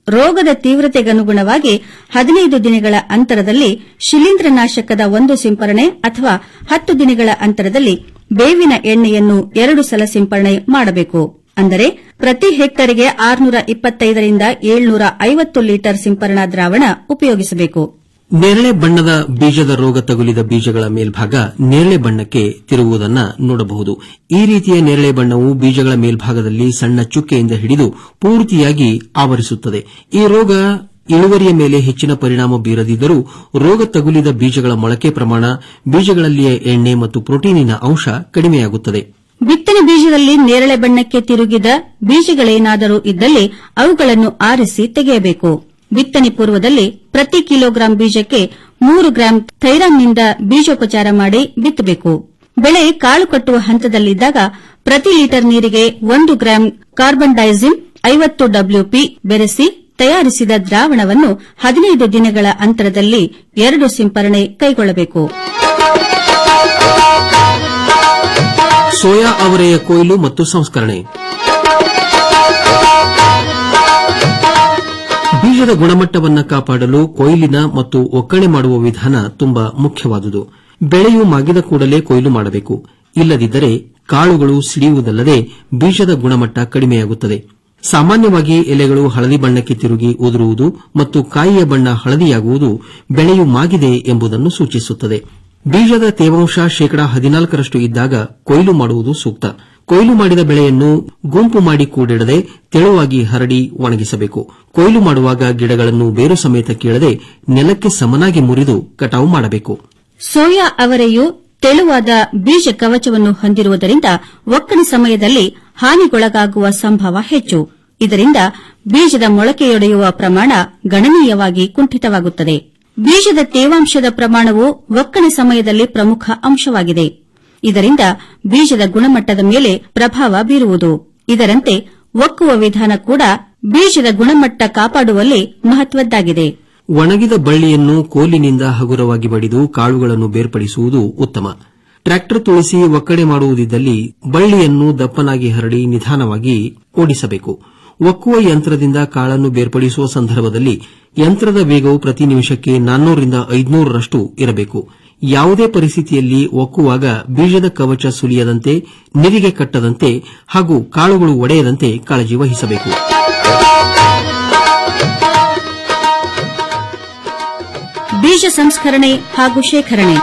ರೋಗದ ತೀವ್ರತೆಗನುಗುಣವಾಗಿ ಹದಿನೈದು ದಿನಗಳ ಅಂತರದಲ್ಲಿ ಶಿಲೀಂಧ್ರನಾಶಕದ ಒಂದು ಸಿಂಪರಣೆ ಅಥವಾ ಹತ್ತು ದಿನಗಳ ಅಂತರದಲ್ಲಿ ಬೇವಿನ ಎಣ್ಣೆಯನ್ನು ಎರಡು ಸಲ ಸಿಂಪರಣೆ ಮಾಡಬೇಕು ಅಂದರೆ ಪ್ರತಿ ಹೆಕ್ಟರ್ಗೆ ಆರುನೂರ ಇಪ್ಪತ್ತೈದರಿಂದ ಏಳ್ನೂರ ಐವತ್ತು ಲೀಟರ್ ಸಿಂಪರಣಾ ದ್ರಾವಣ ಉಪಯೋಗಿಸಬೇಕು ನೇರಳೆ ಬಣ್ಣದ ಬೀಜದ ರೋಗ ತಗುಲಿದ ಬೀಜಗಳ ಮೇಲ್ಭಾಗ ನೇರಳೆ ಬಣ್ಣಕ್ಕೆ ತಿರುಗುವುದನ್ನ ನೋಡಬಹುದು ಈ ರೀತಿಯ ನೇರಳೆ ಬಣ್ಣವು ಬೀಜಗಳ ಮೇಲ್ಭಾಗದಲ್ಲಿ ಸಣ್ಣ ಚುಕ್ಕೆಯಿಂದ ಹಿಡಿದು ಪೂರ್ತಿಯಾಗಿ ಆವರಿಸುತ್ತದೆ ಈ ರೋಗ ಇಳುವರಿಯ ಮೇಲೆ ಹೆಚ್ಚಿನ ಪರಿಣಾಮ ಬೀರದಿದ್ದರೂ ರೋಗ ತಗುಲಿದ ಬೀಜಗಳ ಮೊಳಕೆ ಪ್ರಮಾಣ ಬೀಜಗಳಲ್ಲಿಯ ಎಣ್ಣೆ ಮತ್ತು ಪ್ರೋಟೀನಿನ ಅಂಶ ಕಡಿಮೆಯಾಗುತ್ತದೆ ಬಿತ್ತನೆ ಬೀಜದಲ್ಲಿ ನೇರಳೆ ಬಣ್ಣಕ್ಕೆ ತಿರುಗಿದ ಬೀಜಗಳೇನಾದರೂ ಇದ್ದಲ್ಲಿ ಅವುಗಳನ್ನು ಆರಿಸಿ ತೆಗೆಯಬೇಕು ಬಿತ್ತನೆ ಪೂರ್ವದಲ್ಲಿ ಪ್ರತಿ ಕಿಲೋಗ್ರಾಂ ಬೀಜಕ್ಕೆ ಮೂರು ಗ್ರಾಂ ಥೈರಾನ್ನಿಂದ ಬೀಜೋಪಚಾರ ಮಾಡಿ ಬಿತ್ತಬೇಕು ಬೆಳೆ ಕಾಳು ಕಟ್ಟುವ ಹಂತದಲ್ಲಿದ್ದಾಗ ಪ್ರತಿ ಲೀಟರ್ ನೀರಿಗೆ ಒಂದು ಗ್ರಾಂ ಕಾರ್ಬನ್ ಡೈಸಿಮ್ ಐವತ್ತು ಡಬ್ಲ್ಯೂಪಿ ಬೆರೆಸಿ ತಯಾರಿಸಿದ ದ್ರಾವಣವನ್ನು ಹದಿನೈದು ದಿನಗಳ ಅಂತರದಲ್ಲಿ ಎರಡು ಸಿಂಪರಣೆ ಕೈಗೊಳ್ಳಬೇಕು ಸೋಯಾ ಅವರೆಯ ಕೊಯ್ಲು ಮತ್ತು ಸಂಸ್ಕರಣೆ ಬೀಜದ ಗುಣಮಟ್ಟವನ್ನು ಕಾಪಾಡಲು ಕೊಯ್ಲಿನ ಮತ್ತು ಒಕ್ಕಣೆ ಮಾಡುವ ವಿಧಾನ ತುಂಬಾ ಮುಖ್ಯವಾದುದು ಬೆಳೆಯು ಮಾಗಿದ ಕೂಡಲೇ ಕೊಯ್ಲು ಮಾಡಬೇಕು ಇಲ್ಲದಿದ್ದರೆ ಕಾಳುಗಳು ಸಿಡಿಯುವುದಲ್ಲದೆ ಬೀಜದ ಗುಣಮಟ್ಟ ಕಡಿಮೆಯಾಗುತ್ತದೆ ಸಾಮಾನ್ಯವಾಗಿ ಎಲೆಗಳು ಹಳದಿ ಬಣ್ಣಕ್ಕೆ ತಿರುಗಿ ಉದುರುವುದು ಮತ್ತು ಕಾಯಿಯ ಬಣ್ಣ ಹಳದಿಯಾಗುವುದು ಬೆಳೆಯು ಮಾಗಿದೆ ಎಂಬುದನ್ನು ಸೂಚಿಸುತ್ತದೆ ಬೀಜದ ತೇವಾಂಶ ಶೇಕಡಾ ಹದಿನಾಲ್ಕರಷ್ಟು ಇದ್ದಾಗ ಕೊಯ್ಲು ಮಾಡುವುದು ಸೂಕ್ತ ಕೊಯ್ಲು ಮಾಡಿದ ಬೆಳೆಯನ್ನು ಗುಂಪು ಮಾಡಿ ಕೂಡಿಡದೆ ತೆಳುವಾಗಿ ಹರಡಿ ಒಣಗಿಸಬೇಕು ಕೊಯ್ಲು ಮಾಡುವಾಗ ಗಿಡಗಳನ್ನು ಬೇರು ಸಮೇತ ಕೀಳದೆ ನೆಲಕ್ಕೆ ಸಮನಾಗಿ ಮುರಿದು ಕಟಾವು ಮಾಡಬೇಕು ಸೋಯಾ ಅವರೆಯು ತೆಳುವಾದ ಬೀಜ ಕವಚವನ್ನು ಹೊಂದಿರುವುದರಿಂದ ಒಕ್ಕಣೆ ಸಮಯದಲ್ಲಿ ಹಾನಿಗೊಳಗಾಗುವ ಸಂಭವ ಹೆಚ್ಚು ಇದರಿಂದ ಬೀಜದ ಮೊಳಕೆಯೊಡೆಯುವ ಪ್ರಮಾಣ ಗಣನೀಯವಾಗಿ ಕುಂಠಿತವಾಗುತ್ತದೆ ಬೀಜದ ತೇವಾಂಶದ ಪ್ರಮಾಣವು ಒಕ್ಕಣೆ ಸಮಯದಲ್ಲಿ ಪ್ರಮುಖ ಅಂಶವಾಗಿದೆ ಇದರಿಂದ ಬೀಜದ ಗುಣಮಟ್ಟದ ಮೇಲೆ ಪ್ರಭಾವ ಬೀರುವುದು ಇದರಂತೆ ಒಕ್ಕುವ ವಿಧಾನ ಕೂಡ ಬೀಜದ ಗುಣಮಟ್ಟ ಕಾಪಾಡುವಲ್ಲಿ ಮಹತ್ವದ್ದಾಗಿದೆ ಒಣಗಿದ ಬಳ್ಳಿಯನ್ನು ಕೋಲಿನಿಂದ ಹಗುರವಾಗಿ ಬಡಿದು ಕಾಳುಗಳನ್ನು ಬೇರ್ಪಡಿಸುವುದು ಉತ್ತಮ ಟ್ರ್ಯಾಕ್ಟರ್ ತುಳಿಸಿ ಒಕ್ಕಣೆ ಮಾಡುವುದಿದ್ದಲ್ಲಿ ಬಳ್ಳಿಯನ್ನು ದಪ್ಪನಾಗಿ ಹರಡಿ ನಿಧಾನವಾಗಿ ಓಡಿಸಬೇಕು ಒಕ್ಕುವ ಯಂತ್ರದಿಂದ ಕಾಳನ್ನು ಬೇರ್ಪಡಿಸುವ ಸಂದರ್ಭದಲ್ಲಿ ಯಂತ್ರದ ವೇಗವು ಪ್ರತಿ ನಿಮಿಷಕ್ಕೆ ನಾನ್ನೂರರಿಂದ ಐದುನೂರರಷ್ಟು ಇರಬೇಕು ಯಾವುದೇ ಪರಿಸ್ಥಿತಿಯಲ್ಲಿ ಒಕ್ಕುವಾಗ ಬೀಜದ ಕವಚ ಸುಲಿಯದಂತೆ ನಿರಿಗೆ ಕಟ್ಟದಂತೆ ಹಾಗೂ ಕಾಳುಗಳು ಒಡೆಯದಂತೆ ಕಾಳಜಿ ವಹಿಸಬೇಕು ಬೀಜ ಸಂಸ್ಕರಣೆ ಹಾಗೂ ಶೇಖರಣೆ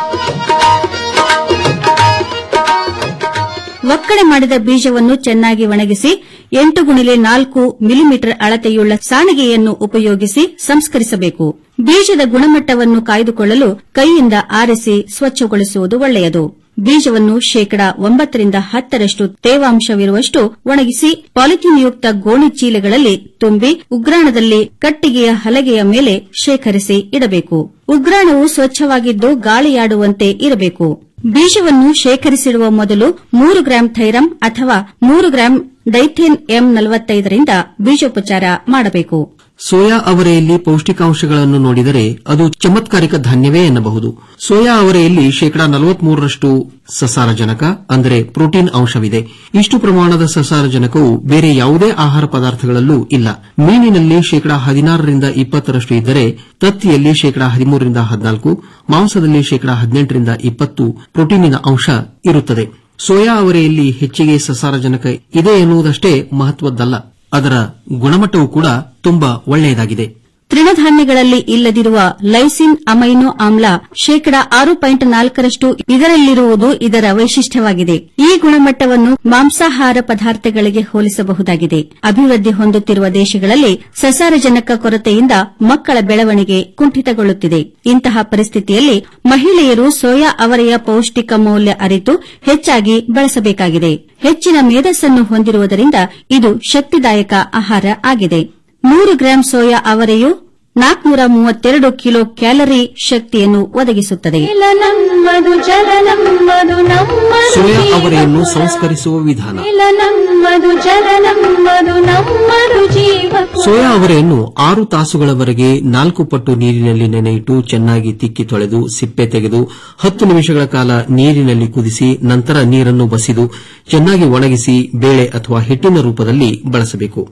ಒಕ್ಕಣೆ ಮಾಡಿದ ಬೀಜವನ್ನು ಚೆನ್ನಾಗಿ ಒಣಗಿಸಿ ಎಂಟು ಗುಣಿಲೆ ನಾಲ್ಕು ಮಿಲಿಮೀಟರ್ ಅಳತೆಯುಳ್ಳ ಸಾಣಿಗೆಯನ್ನು ಉಪಯೋಗಿಸಿ ಸಂಸ್ಕರಿಸಬೇಕು ಬೀಜದ ಗುಣಮಟ್ಟವನ್ನು ಕಾಯ್ದುಕೊಳ್ಳಲು ಕೈಯಿಂದ ಆರಿಸಿ ಸ್ವಚ್ಛಗೊಳಿಸುವುದು ಒಳ್ಳೆಯದು ಬೀಜವನ್ನು ಶೇಕಡಾ ಒಂಬತ್ತರಿಂದ ಹತ್ತರಷ್ಟು ತೇವಾಂಶವಿರುವಷ್ಟು ಒಣಗಿಸಿ ಪಾಲಿಥೀನ್ ಯುಕ್ತ ಗೋಣಿ ಚೀಲಗಳಲ್ಲಿ ತುಂಬಿ ಉಗ್ರಾಣದಲ್ಲಿ ಕಟ್ಟಿಗೆಯ ಹಲಗೆಯ ಮೇಲೆ ಶೇಖರಿಸಿ ಇಡಬೇಕು ಉಗ್ರಾಣವು ಸ್ವಚ್ಛವಾಗಿದ್ದು ಗಾಳಿಯಾಡುವಂತೆ ಇರಬೇಕು ಬೀಜವನ್ನು ಶೇಖರಿಸಿಡುವ ಮೊದಲು ಮೂರು ಗ್ರಾಂ ಥೈರಂ ಅಥವಾ ಮೂರು ಗ್ರಾಂ ಡೈಥೇನ್ ಎಂ ನಲವತ್ತೈದರಿಂದ ಬೀಜೋಪಚಾರ ಮಾಡಬೇಕು ಸೋಯಾ ಅವರೆಯಲ್ಲಿ ಪೌಷ್ಟಿಕಾಂಶಗಳನ್ನು ನೋಡಿದರೆ ಅದು ಚಮತ್ಕಾರಿಕ ಧಾನ್ಯವೇ ಎನ್ನಬಹುದು ಸೋಯಾ ಅವರೆಯಲ್ಲಿ ಶೇಕಡಾ ನಲವತ್ಮೂರರಷ್ಟು ಸಸಾರಜನಕ ಅಂದರೆ ಪ್ರೋಟೀನ್ ಅಂಶವಿದೆ ಇಷ್ಟು ಪ್ರಮಾಣದ ಸಸಾರಜನಕವು ಬೇರೆ ಯಾವುದೇ ಆಹಾರ ಪದಾರ್ಥಗಳಲ್ಲೂ ಇಲ್ಲ ಮೀನಿನಲ್ಲಿ ಶೇಕಡಾ ಹದಿನಾರರಿಂದ ಇಪ್ಪತ್ತರಷ್ಟು ಇದ್ದರೆ ತತ್ತಿಯಲ್ಲಿ ಶೇಕಡಾ ಹದಿಮೂರರಿಂದ ಹದಿನಾಲ್ಕು ಮಾಂಸದಲ್ಲಿ ಶೇಕಡಾ ಹದಿನೆಂಟರಿಂದ ಇಪ್ಪತ್ತು ಪ್ರೋಟೀನಿನ ಅಂಶ ಇರುತ್ತದೆ ಸೋಯಾ ಅವರೆಯಲ್ಲಿ ಹೆಚ್ಚಿಗೆ ಸಸಾರಜನಕ ಇದೆ ಎನ್ನುವುದಷ್ಟೇ ಮಹತ್ವದ್ದಲ್ಲ ಅದರ ಗುಣಮಟ್ಟವೂ ಕೂಡ ತುಂಬಾ ಒಳ್ಳೆಯದಾಗಿದೆ ತೃಣಧಾನ್ಯಗಳಲ್ಲಿ ಇಲ್ಲದಿರುವ ಲೈಸಿನ್ ಅಮೈನೋ ಆಮ್ಲ ಶೇಕಡಾ ಆರು ಪಾಯಿಂಟ್ ನಾಲ್ಕರಷ್ಟು ಇದರಲ್ಲಿರುವುದು ಇದರ ವೈಶಿಷ್ಟ್ಯವಾಗಿದೆ ಈ ಗುಣಮಟ್ಟವನ್ನು ಮಾಂಸಾಹಾರ ಪದಾರ್ಥಗಳಿಗೆ ಹೋಲಿಸಬಹುದಾಗಿದೆ ಅಭಿವೃದ್ಧಿ ಹೊಂದುತ್ತಿರುವ ದೇಶಗಳಲ್ಲಿ ಸಸಾರಜನಕ ಕೊರತೆಯಿಂದ ಮಕ್ಕಳ ಬೆಳವಣಿಗೆ ಕುಂಠಿತಗೊಳ್ಳುತ್ತಿದೆ ಇಂತಹ ಪರಿಸ್ಥಿತಿಯಲ್ಲಿ ಮಹಿಳೆಯರು ಸೋಯಾ ಅವರೆಯ ಪೌಷ್ಟಿಕ ಮೌಲ್ಯ ಅರಿತು ಹೆಚ್ಚಾಗಿ ಬಳಸಬೇಕಾಗಿದೆ ಹೆಚ್ಚಿನ ಮೇಧಸ್ಸನ್ನು ಹೊಂದಿರುವುದರಿಂದ ಇದು ಶಕ್ತಿದಾಯಕ ಆಹಾರ ಆಗಿದೆ ನೂರು ಗ್ರಾಂ ಸೋಯಾ ಅವರೆಯು ನಾಲ್ಕನೂರ ಮೂವತ್ತೆರಡು ಕಿಲೋ ಕ್ಯಾಲರಿ ಶಕ್ತಿಯನ್ನು ಒದಗಿಸುತ್ತದೆ ನಮ್ಮದು ಜಲ ನಮ್ಮದು ನಮ್ಮದು ಸೋಯಾ ಅವರೆಯನ್ನು ಸಂಸ್ಕರಿಸುವ ವಿಧಾನ ನೆಲ ನಮ್ಮದು ಜಲ ನಮ್ಮದು ನಮ್ಮದು ಜೀವ ಸೋಯಾ ಅವರೆಯನ್ನು ಆರು ತಾಸುಗಳವರೆಗೆ ನಾಲ್ಕು ಪಟ್ಟು ನೀರಿನಲ್ಲಿ ನೆನೆಯಿಟ್ಟು ಚೆನ್ನಾಗಿ ತಿಕ್ಕಿ ತೊಳೆದು ಸಿಪ್ಪೆ ತೆಗೆದು ಹತ್ತು ನಿಮಿಷಗಳ ಕಾಲ ನೀರಿನಲ್ಲಿ ಕುದಿಸಿ ನಂತರ ನೀರನ್ನು ಬಸಿದು ಚೆನ್ನಾಗಿ ಒಣಗಿಸಿ ಬೇಳೆ ಅಥವಾ ಹಿಟ್ಟಿನ ರೂಪದಲ್ಲಿ ಬಳಸಬೇಕು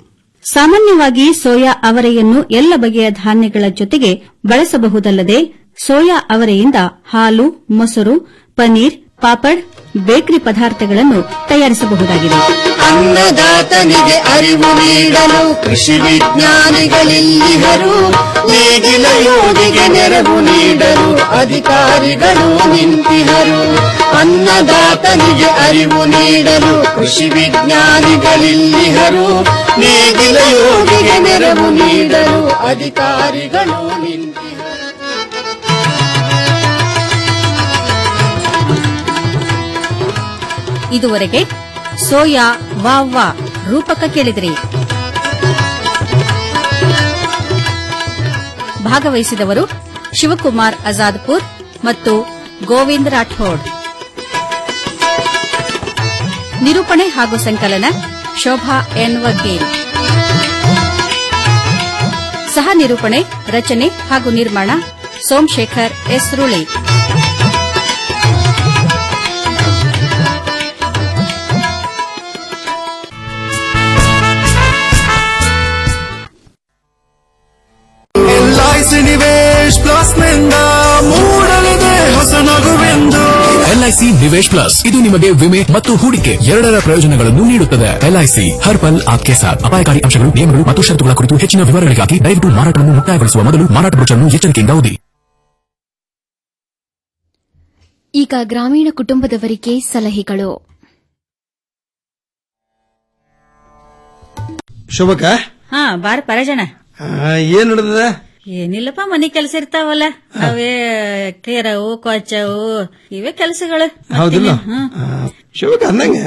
ಸಾಮಾನ್ಯವಾಗಿ ಸೋಯಾ ಅವರೆಯನ್ನು ಎಲ್ಲ ಬಗೆಯ ಧಾನ್ಯಗಳ ಜೊತೆಗೆ ಬಳಸಬಹುದಲ್ಲದೆ ಸೋಯಾ ಅವರೆಯಿಂದ ಹಾಲು ಮೊಸರು ಪನೀರ್ ಪಾಪಡ್ ಬೇಕರಿ ಪದಾರ್ಥಗಳನ್ನು ತಯಾರಿಸಬಹುದಾಗಿದೆ ಅನ್ನದಾತನಿಗೆ ಅರಿವು ನೀಡಲು ಕೃಷಿ ವಿಜ್ಞಾನಿಗಳಿಲ್ಲಿಹರು ನೇಗಿಲ ಯೋಗಿಗೆ ನೆರವು ನೀಡಲು ಅಧಿಕಾರಿಗಳು ನಿಂತಿಹರು ಅನ್ನದಾತನಿಗೆ ಅರಿವು ನೀಡಲು ಕೃಷಿ ವಿಜ್ಞಾನಿಗಳಿಲ್ಲಿಹರು ನೇಗಿಲ ಯೋಗಿಗೆ ನೆರವು ನೀಡಲು ಅಧಿಕಾರಿಗಳು ನಿಂತಿಹರು ಇದುವರೆಗೆ ಸೋಯಾ ವಾ ವಾ ರೂಪಕ ಕೇಳಿದ್ರಿ ಭಾಗವಹಿಸಿದವರು ಶಿವಕುಮಾರ್ ಅಜಾದ್ಪುರ್ ಮತ್ತು ಗೋವಿಂದ್ ರಾಠೋಡ್ ನಿರೂಪಣೆ ಹಾಗೂ ಸಂಕಲನ ಶೋಭಾ ಎನ್ ವಕೀಲ್ ಸಹ ನಿರೂಪಣೆ ರಚನೆ ಹಾಗೂ ನಿರ್ಮಾಣ ಸೋಮಶೇಖರ್ ಎಸ್ ರುಳಿ ಎಲ್ಐಸಿ ನಿವೇಶ್ ಪ್ಲಸ್ ನಿಂದ ಮೂಡಲಿದೆ ಹೊಸ ನಗುವೆಂದು ಎಲ್ಐಸಿ ನಿವೇಶ್ ಪ್ಲಸ್ ಇದು ನಿಮಗೆ ವಿಮೆ ಮತ್ತು ಹೂಡಿಕೆ ಎರಡರ ಪ್ರಯೋಜನಗಳನ್ನು ನೀಡುತ್ತದೆ ಎಲ್ಐಸಿ ಹರ್ ಪಲ್ ಆಪ್ಕೆ ಸಾಥ್ ಅಪಾಯಕಾರಿ ಅಂಶಗಳು ನಿಯಮಗಳು ಮತ್ತು ಷರತ್ತುಗಳ ಕುರಿತು ಹೆಚ್ಚಿನ ವಿವರಗಳಿಗಾಗಿ ದಯವಿಟ್ಟು ಮಾರಾಟವನ್ನು ಮುಕ್ತಾಯಗೊಳಿಸುವ ಮೊದಲು ಮಾರಾಟ ಬ್ರೋಚರ್ನ್ನು ಎಚ್ಚರಿಕೆಯಿಂದ ಓದಿ ಈಗ ಗ್ರಾಮೀಣ ಕುಟುಂಬದವರಿಗೆ ಸಲಹೆಗಳು ಶೋಭಕ ಹಾ ಬಾರ ಪರಜಣ ಏನ್ ನಡೆದ ಏನಿಲ್ಲಪ್ಪ ಮನಿ ಕೆಲಸ ಇರ್ತಾವಲ್ಲ ಅವೇ ಕೇರವು ಕೊಚ್ಚವು ಇವೇ ಕೆಲಸಗಳು ಹೌದಿಲ್ಲ ಶೋಭಕ ಅಂದಂಗ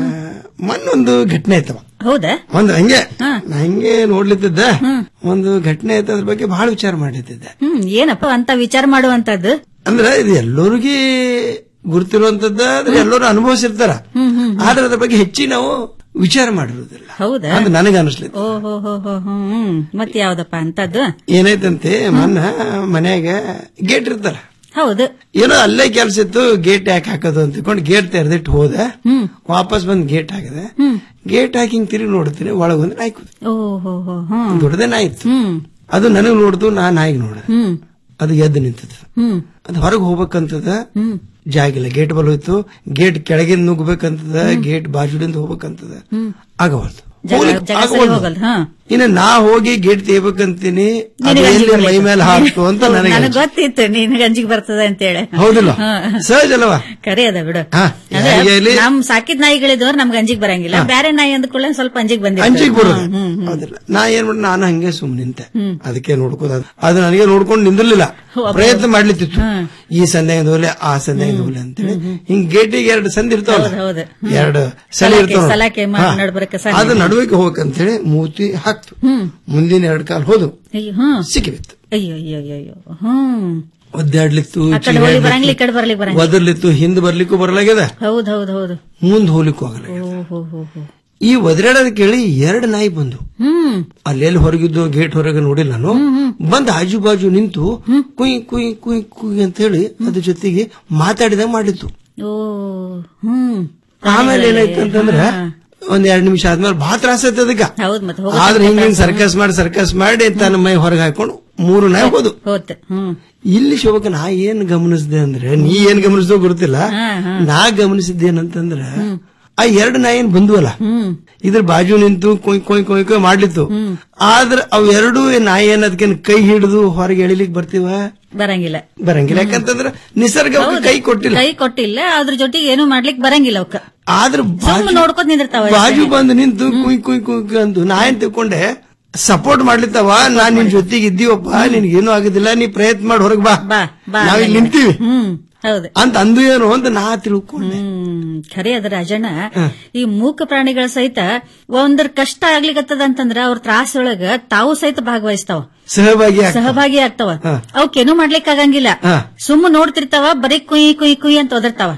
ಮೊನ್ನೊಂದು ಘಟನೆ ಆಯ್ತವ ಹೌದಾ ಒಂದು ಹಂಗೆ ನಾ ಹಂಗೆ ನೋಡ್ಲಿತ್ತಿದ್ದ ಒಂದು ಘಟನೆ ಆಯ್ತು ಅದ್ರ ಬಗ್ಗೆ ಬಹಳ ವಿಚಾರ ಮಾಡಿದ್ದೆ ಹ್ಮ್ ಏನಪ್ಪ ಅಂತ ವಿಚಾರ ಮಾಡುವಂತದ್ದು ಅಂದ್ರೆ ಇದು ಎಲ್ಲರಿಗೂ ಗುರುತಿರುವಂತದ್ದ ಆದ್ರೆ ಎಲ್ಲರೂ ಅನುಭವಿಸಿರ್ತಾರ ಆದ್ರೆ ಅದ್ರ ಬಗ್ಗೆ ಹೆಚ್ಚಿ ನಾವು ವಿಚಾರ ಮಾಡಿರೋದಿಲ್ಲ ಹೌದಾ ಅದು ನನಗೆ ಅನಿಸ್ಲಿತ್ತು ಓ ಹೋ ಹೋ ಹೋ ಹ್ಮ್ ಮತ್ ಯಾವ್ದಪ್ಪ ಅಂತದ್ದು ಏನಾಯ್ತಂತೆ ಮೊನ್ನ ಮನ್ಯಾಗ ಗೇಟ್ ಇರ್ತಾರ ಹೌದು ಏನೋ ಅಲ್ಲೇ ಕೆಲ್ಸ ಇತ್ತು ಗೇಟ್ ಯಾಕೆ ಹಾಕೋದು ಅಂತ ತಿಳ್ಕೊಂಡು ಗೇಟ್ ತೆರೆದಿಟ್ಟು ಹೋದೆ ವಾಪಸ್ ಬಂದ್ ಗೇಟ್ ಹಾಕಿದೆ ಗೇಟ್ ಹಾಕಿ ಹಿಂಗ್ ತಿರುಗಿ ನೋಡ್ತೀನಿ ಒಳಗೊಂದು ನಾಯಿ ಕೂತು ಓ ಹೋ ಹೋ ಹ್ಮ್ ದೊಡ್ಡದೇ ನಾಯಿ ಇತ್ತು ಅದು ನನಗ್ ನೋಡ್ತು ನಾ ನಾಯಿಗೆ ನೋಡಿದೆ ಹ್ಮ್ ಅದು ಎದ್ದು ನಿಂತದ ಹ್ಮ್ ಅದು ಹೊರಗೆ ಹೋಗ್ಬೇಕಂತದ ಜಾಗಿಲ್ಲ ಗೇಟ್ ಬಲ್ ಹೋಯ್ತು ಗೇಟ್ ಕೆಳಗಿಂದ ನುಗ್ಬೇಕಂತದ ಗೇಟ್ ಬಾಜುಲಿಂದ ಹೋಗ್ಬೇಕಂತದ ಹ್ಮ್ ಆಗವಲ್ದು ಜಗ ಹೋಗ್ಲಿಕ್ಕೆ ಜಗ ಸರಿ ಆಗವಲ್ದು. ಹೋಗಲ್ ಹಾ ಇನ್ನು ನಾ ಹೋಗಿ ಗೇಟ್ ತೆಗಿಬೇಕಂತೀನಿ ಅದು ನಿನಗೆ ಎಲ್ಲಿ ಅಂಜಿಕೆ ಮೈ ಮೇಲೆ ಹಾಕ್ತು ಅಂತ ನನಗೆ ನನಗೆ ಗೊತ್ತಿತ್ತು ನಿನ್ ಗಂಜಿಗೆ ಬರ್ತದೆ ಅಂತೇಳಿ ಹೌದಿಲ್ಲ ಹಾ. ಸಹಜ ಅಲ್ವಾ ಕರೆ ಅದ ಬಿಡು ಹಾ, ಅಂದ್ರೆ ಯಾರಿಗೆ ಇಲ್ಲಿ- ನಮ್ ಸಾಕಿದ್ ನಾಯಿಗಳಿದ್ದವ್ರು ನಮ್ಗೆ ಅಂಜಿಗೆ ಬರಂಗಿಲ್ಲ ಬೇರೆ ನಾಯಿ ಅಂದ್ಕೊಳ್ಳೆ ಸ್ವಲ್ಪ ಅಂಜಿಗೆ ಬಂದಿರ್ತದೆ ಅಂಜಿಗೆ ಬರೋದು ಹ್ಮ್, ಹ್ಮ್, ಹ್ಮ್. ಹೌದಿಲ್ಲ ನಾ ಏನ್ ಮಾಡಿ ನಾನು ಹಂಗೆ ಸುಮ್ ನಿಂತೆ ಅದಕ್ಕೆ ನೋಡ್ಕೋದ ಅದು ನನಗೆ ನೋಡ್ಕೊಂಡು ನಿಂದಿರ್ಲಿಲ್ಲ ಪ್ರಯತ್ನ ಮಾಡ್ಲಿತ್ತಿತ್ತು ಈ ಸಂಧ್ಯಾಗ ಹೋಲೆ ಆ ಸಂಧ್ಯಾಗ ಹೋಲೆ ಅಂತೇಳಿ ಹಿಂಗ್ ಗೇಟಿಗೆ ಎರಡು ಸಂಧಿ ಇರ್ತಾವಲ್ಲ ಹೌದು ಎರಡು ಸಲ ಸಲಾಕೆ- ಇರ್ತಾವ ಸಲಾಕೆ ಮ- ನಡ್ಬರ್ಕ ಸಂಧಿ. ಅದು ನಡುವಿಗೆ ಹೋಗಂತೇಳಿ ಮೂತಿ ಹಾಕ್ತು ಹ್ಮ್ ಮುಂದಿನ ಎರಡು ಕಾಲು ಹೋದು ಅಯ್ಯೋ ಹ್ಮ್ ಸಿಕ್ಕಿಬಿತ್ತು ಅಯ್ಯೋ ಅಯ್ಯೋ ಅಯ್ಯೋ ಅಯ್ಯೋ ಹ್ಮ್ ಒದ್ದಾಡ್ಲಿತ್ತು ಆ ಕಡೆ ಹೋಗಿ ಬರಂಗಿಲ್ಲ ಈ ಕಡೆ ಬರ್ಲಿಕ್ಕೆ ಬರಂಗಿಲ್ಲ ಒದರ್ಲಿತ್ತು ಹಿಂದ್ ಬರ್ಲಿಕ್ಕೂ ಬರಲಾಗ್ಯದ ಹೌದ್ ಹೌದ್ ಹೌದು ಮುಂದ್ ಹೋಗ್ಲಿಕ್ಕೂ ಆಗಲ್ಲ ಓ ಹೋ ಹೋ ಹೋ ಈ ಒದರಾಡೋದ್ ಕೇಳಿ ಎರಡು ನಾಯಿ ಬಂದು ಹ್ಮ್ ಅಲ್ಲೆಲ್ಲಿ ಹೊರಗಿದ್ದು ಗೇಟ್ ಹೊರಗೆ ನೋಡಿಲ್ಲ ನಾನು ಬಂದ್ ಆಜು ಬಾಜು ನಿಂತು ಕುಯ್ ಕುಯ್ ಕುಯ್ ಕುಯ್ ಅಂತ ಹೇಳಿ ಅದ್ರ ಜೊತೆಗೆ ಮಾತಾಡಿದಾಗ ಮಾಡಿತ್ತು ಓ ಹ್ಮ್ ಆಮೇಲೆ ಏನಾಯ್ತು ಅಂತಂದ್ರ ಒಂದ್ ಎರಡ್ ನಿಮಿಷ ಆದ್ಮೇಲೆ ಬಹಳ ತ್ರಾಸ ಆಯ್ತು ಅದಕ್ಕ ಹೌದ್ ಮತ್ತೆ ಆದ್ರೆ ಹಿಂಗ ಸರ್ಕಸ್ ಮಾಡಿ ಸರ್ಕಸ್ ಮಾಡಿ ತನ್ನ ಮೈ ಹೊರಗೆ ಹಾಕೊಂಡು ಮೂರು ನಾಯಿ ಹೋದು ಹೋತ್ ಹ್ಮ್ ಇಲ್ಲಿ ಶೋಭಕ ನಾ ಏನ್ ಗಮನಿಸಿದೆ ಅಂದ್ರೆ ನೀ ಏನ್ ಗಮನಿಸಿದೋ ಗೊತ್ತಿಲ್ಲ ನಾ ಗಮನಿಸಿದ್ದೇನಂತಂದ್ರ ಆ ಎರಡು ನಾಯಿ ಏನ್ ಬಂದ್ವಲ್ಲ ಇದ್ರ ಬಾಜು ನಿಂತು ಕೊಯ್ ಕೊಯ್ ಕೊಯ್ ಕೊಯ್ ಮಾಡ್ಲಿತ್ತು ಆದ್ರ ಅವ್ ಎರಡು ನಾಯಿ ಏನ್ ಅದಕ್ಕೇನ್ ಕೈ ಹಿಡಿದು ಹೊರಗೆ ಎಳಿಲಿಕ್ ಬರ್ತೀವ ಬರಂಗಿಲ್ಲ ಬರಂಗಿಲ್ಲ ಯಾಕಂತಂದ್ರ ನಿಸರ್ಗ ಅವ್ಕೆ ಹೌದು. ಕೈ ಕೊಟ್ಟಿಲ್ಲ ಕೈ ಕೊಟ್ಟಿಲ್ಲ ಅದ್ರ ಜೊತೆಗೆ ಏನು ಮಾಡ್ಲಿಕ್ ಬರಂಗಿಲ್ಲ ಅವಕ್ಕ ಆದ್ರ ಸುಮ್ಮನೆ ನೋಡ್ಕೊತ ನಿಂದಿರ್ತಾವ ಬಾಜು ಬಂದು ನಿಂತು ಕುಯ್ ಕುಯ್ ಕುಯ್ ಕುಯ್ ಅಂದು ನಾ ಏನ್ ತಿಳ್ಕೊಂಡೆ ಸಪೋರ್ಟ್ ಮಾಡ್ಲಿತ್ತವ ನಾನ್ ನಿನ್ ಜೊತೆಗೆ ಇದ್ದೀವಪ್ಪ ನಿನ್ಗೇನು ಆಗುದಿಲ್ಲ ನೀ ಪ್ರಯತ್ನ ಮಾಡಿ ಹೊರಗ್ ಬಾ ಬಾ ಬಾ ನಾವಿಲ್ಲಿ ನಿಂತೀವಿ ಹ್ಮ್ ಹೌದು ಅಂತ ಅಂದು ಏನು ಅಂತ ನಾ ತಿಳ್ಕೊಂಡೆ ಹ್ಮ್ ಖರೆ ಅದ ರಾಜಣ್ಣ ಈ ಮೂಕ ಪ್ರಾಣಿಗಳ ಸಹಿತ ಒಂದ್ರ ಕಷ್ಟ ಆಗ್ಲಿಕತ್ತದ ಅಂತಂದ್ರ ಅವ್ರ ತ್ರಾಸೊಳಗ ತಾವು ಸಹಿತ ಭಾಗವಹಿಸ್ತಾವ ಸಹಭಾಗಿ ಆಗ್ತಾವ. ಸಹಭಾಗಿ ಆಗ್ತಾವ ಹಾ. ಅವಕ್ಕೇನು ಮಾಡ್ಲಿಕ್ ಆಗಂಗಿಲ್ಲ ಹಾ. ಸುಮ್ಮ ನೋಡ್ತಿರ್ತಾವ ಬರೀ ಕುಯ್ ಕುಯ್ ಕುಯ್ ಅಂತ ಒದರ್ತಾವ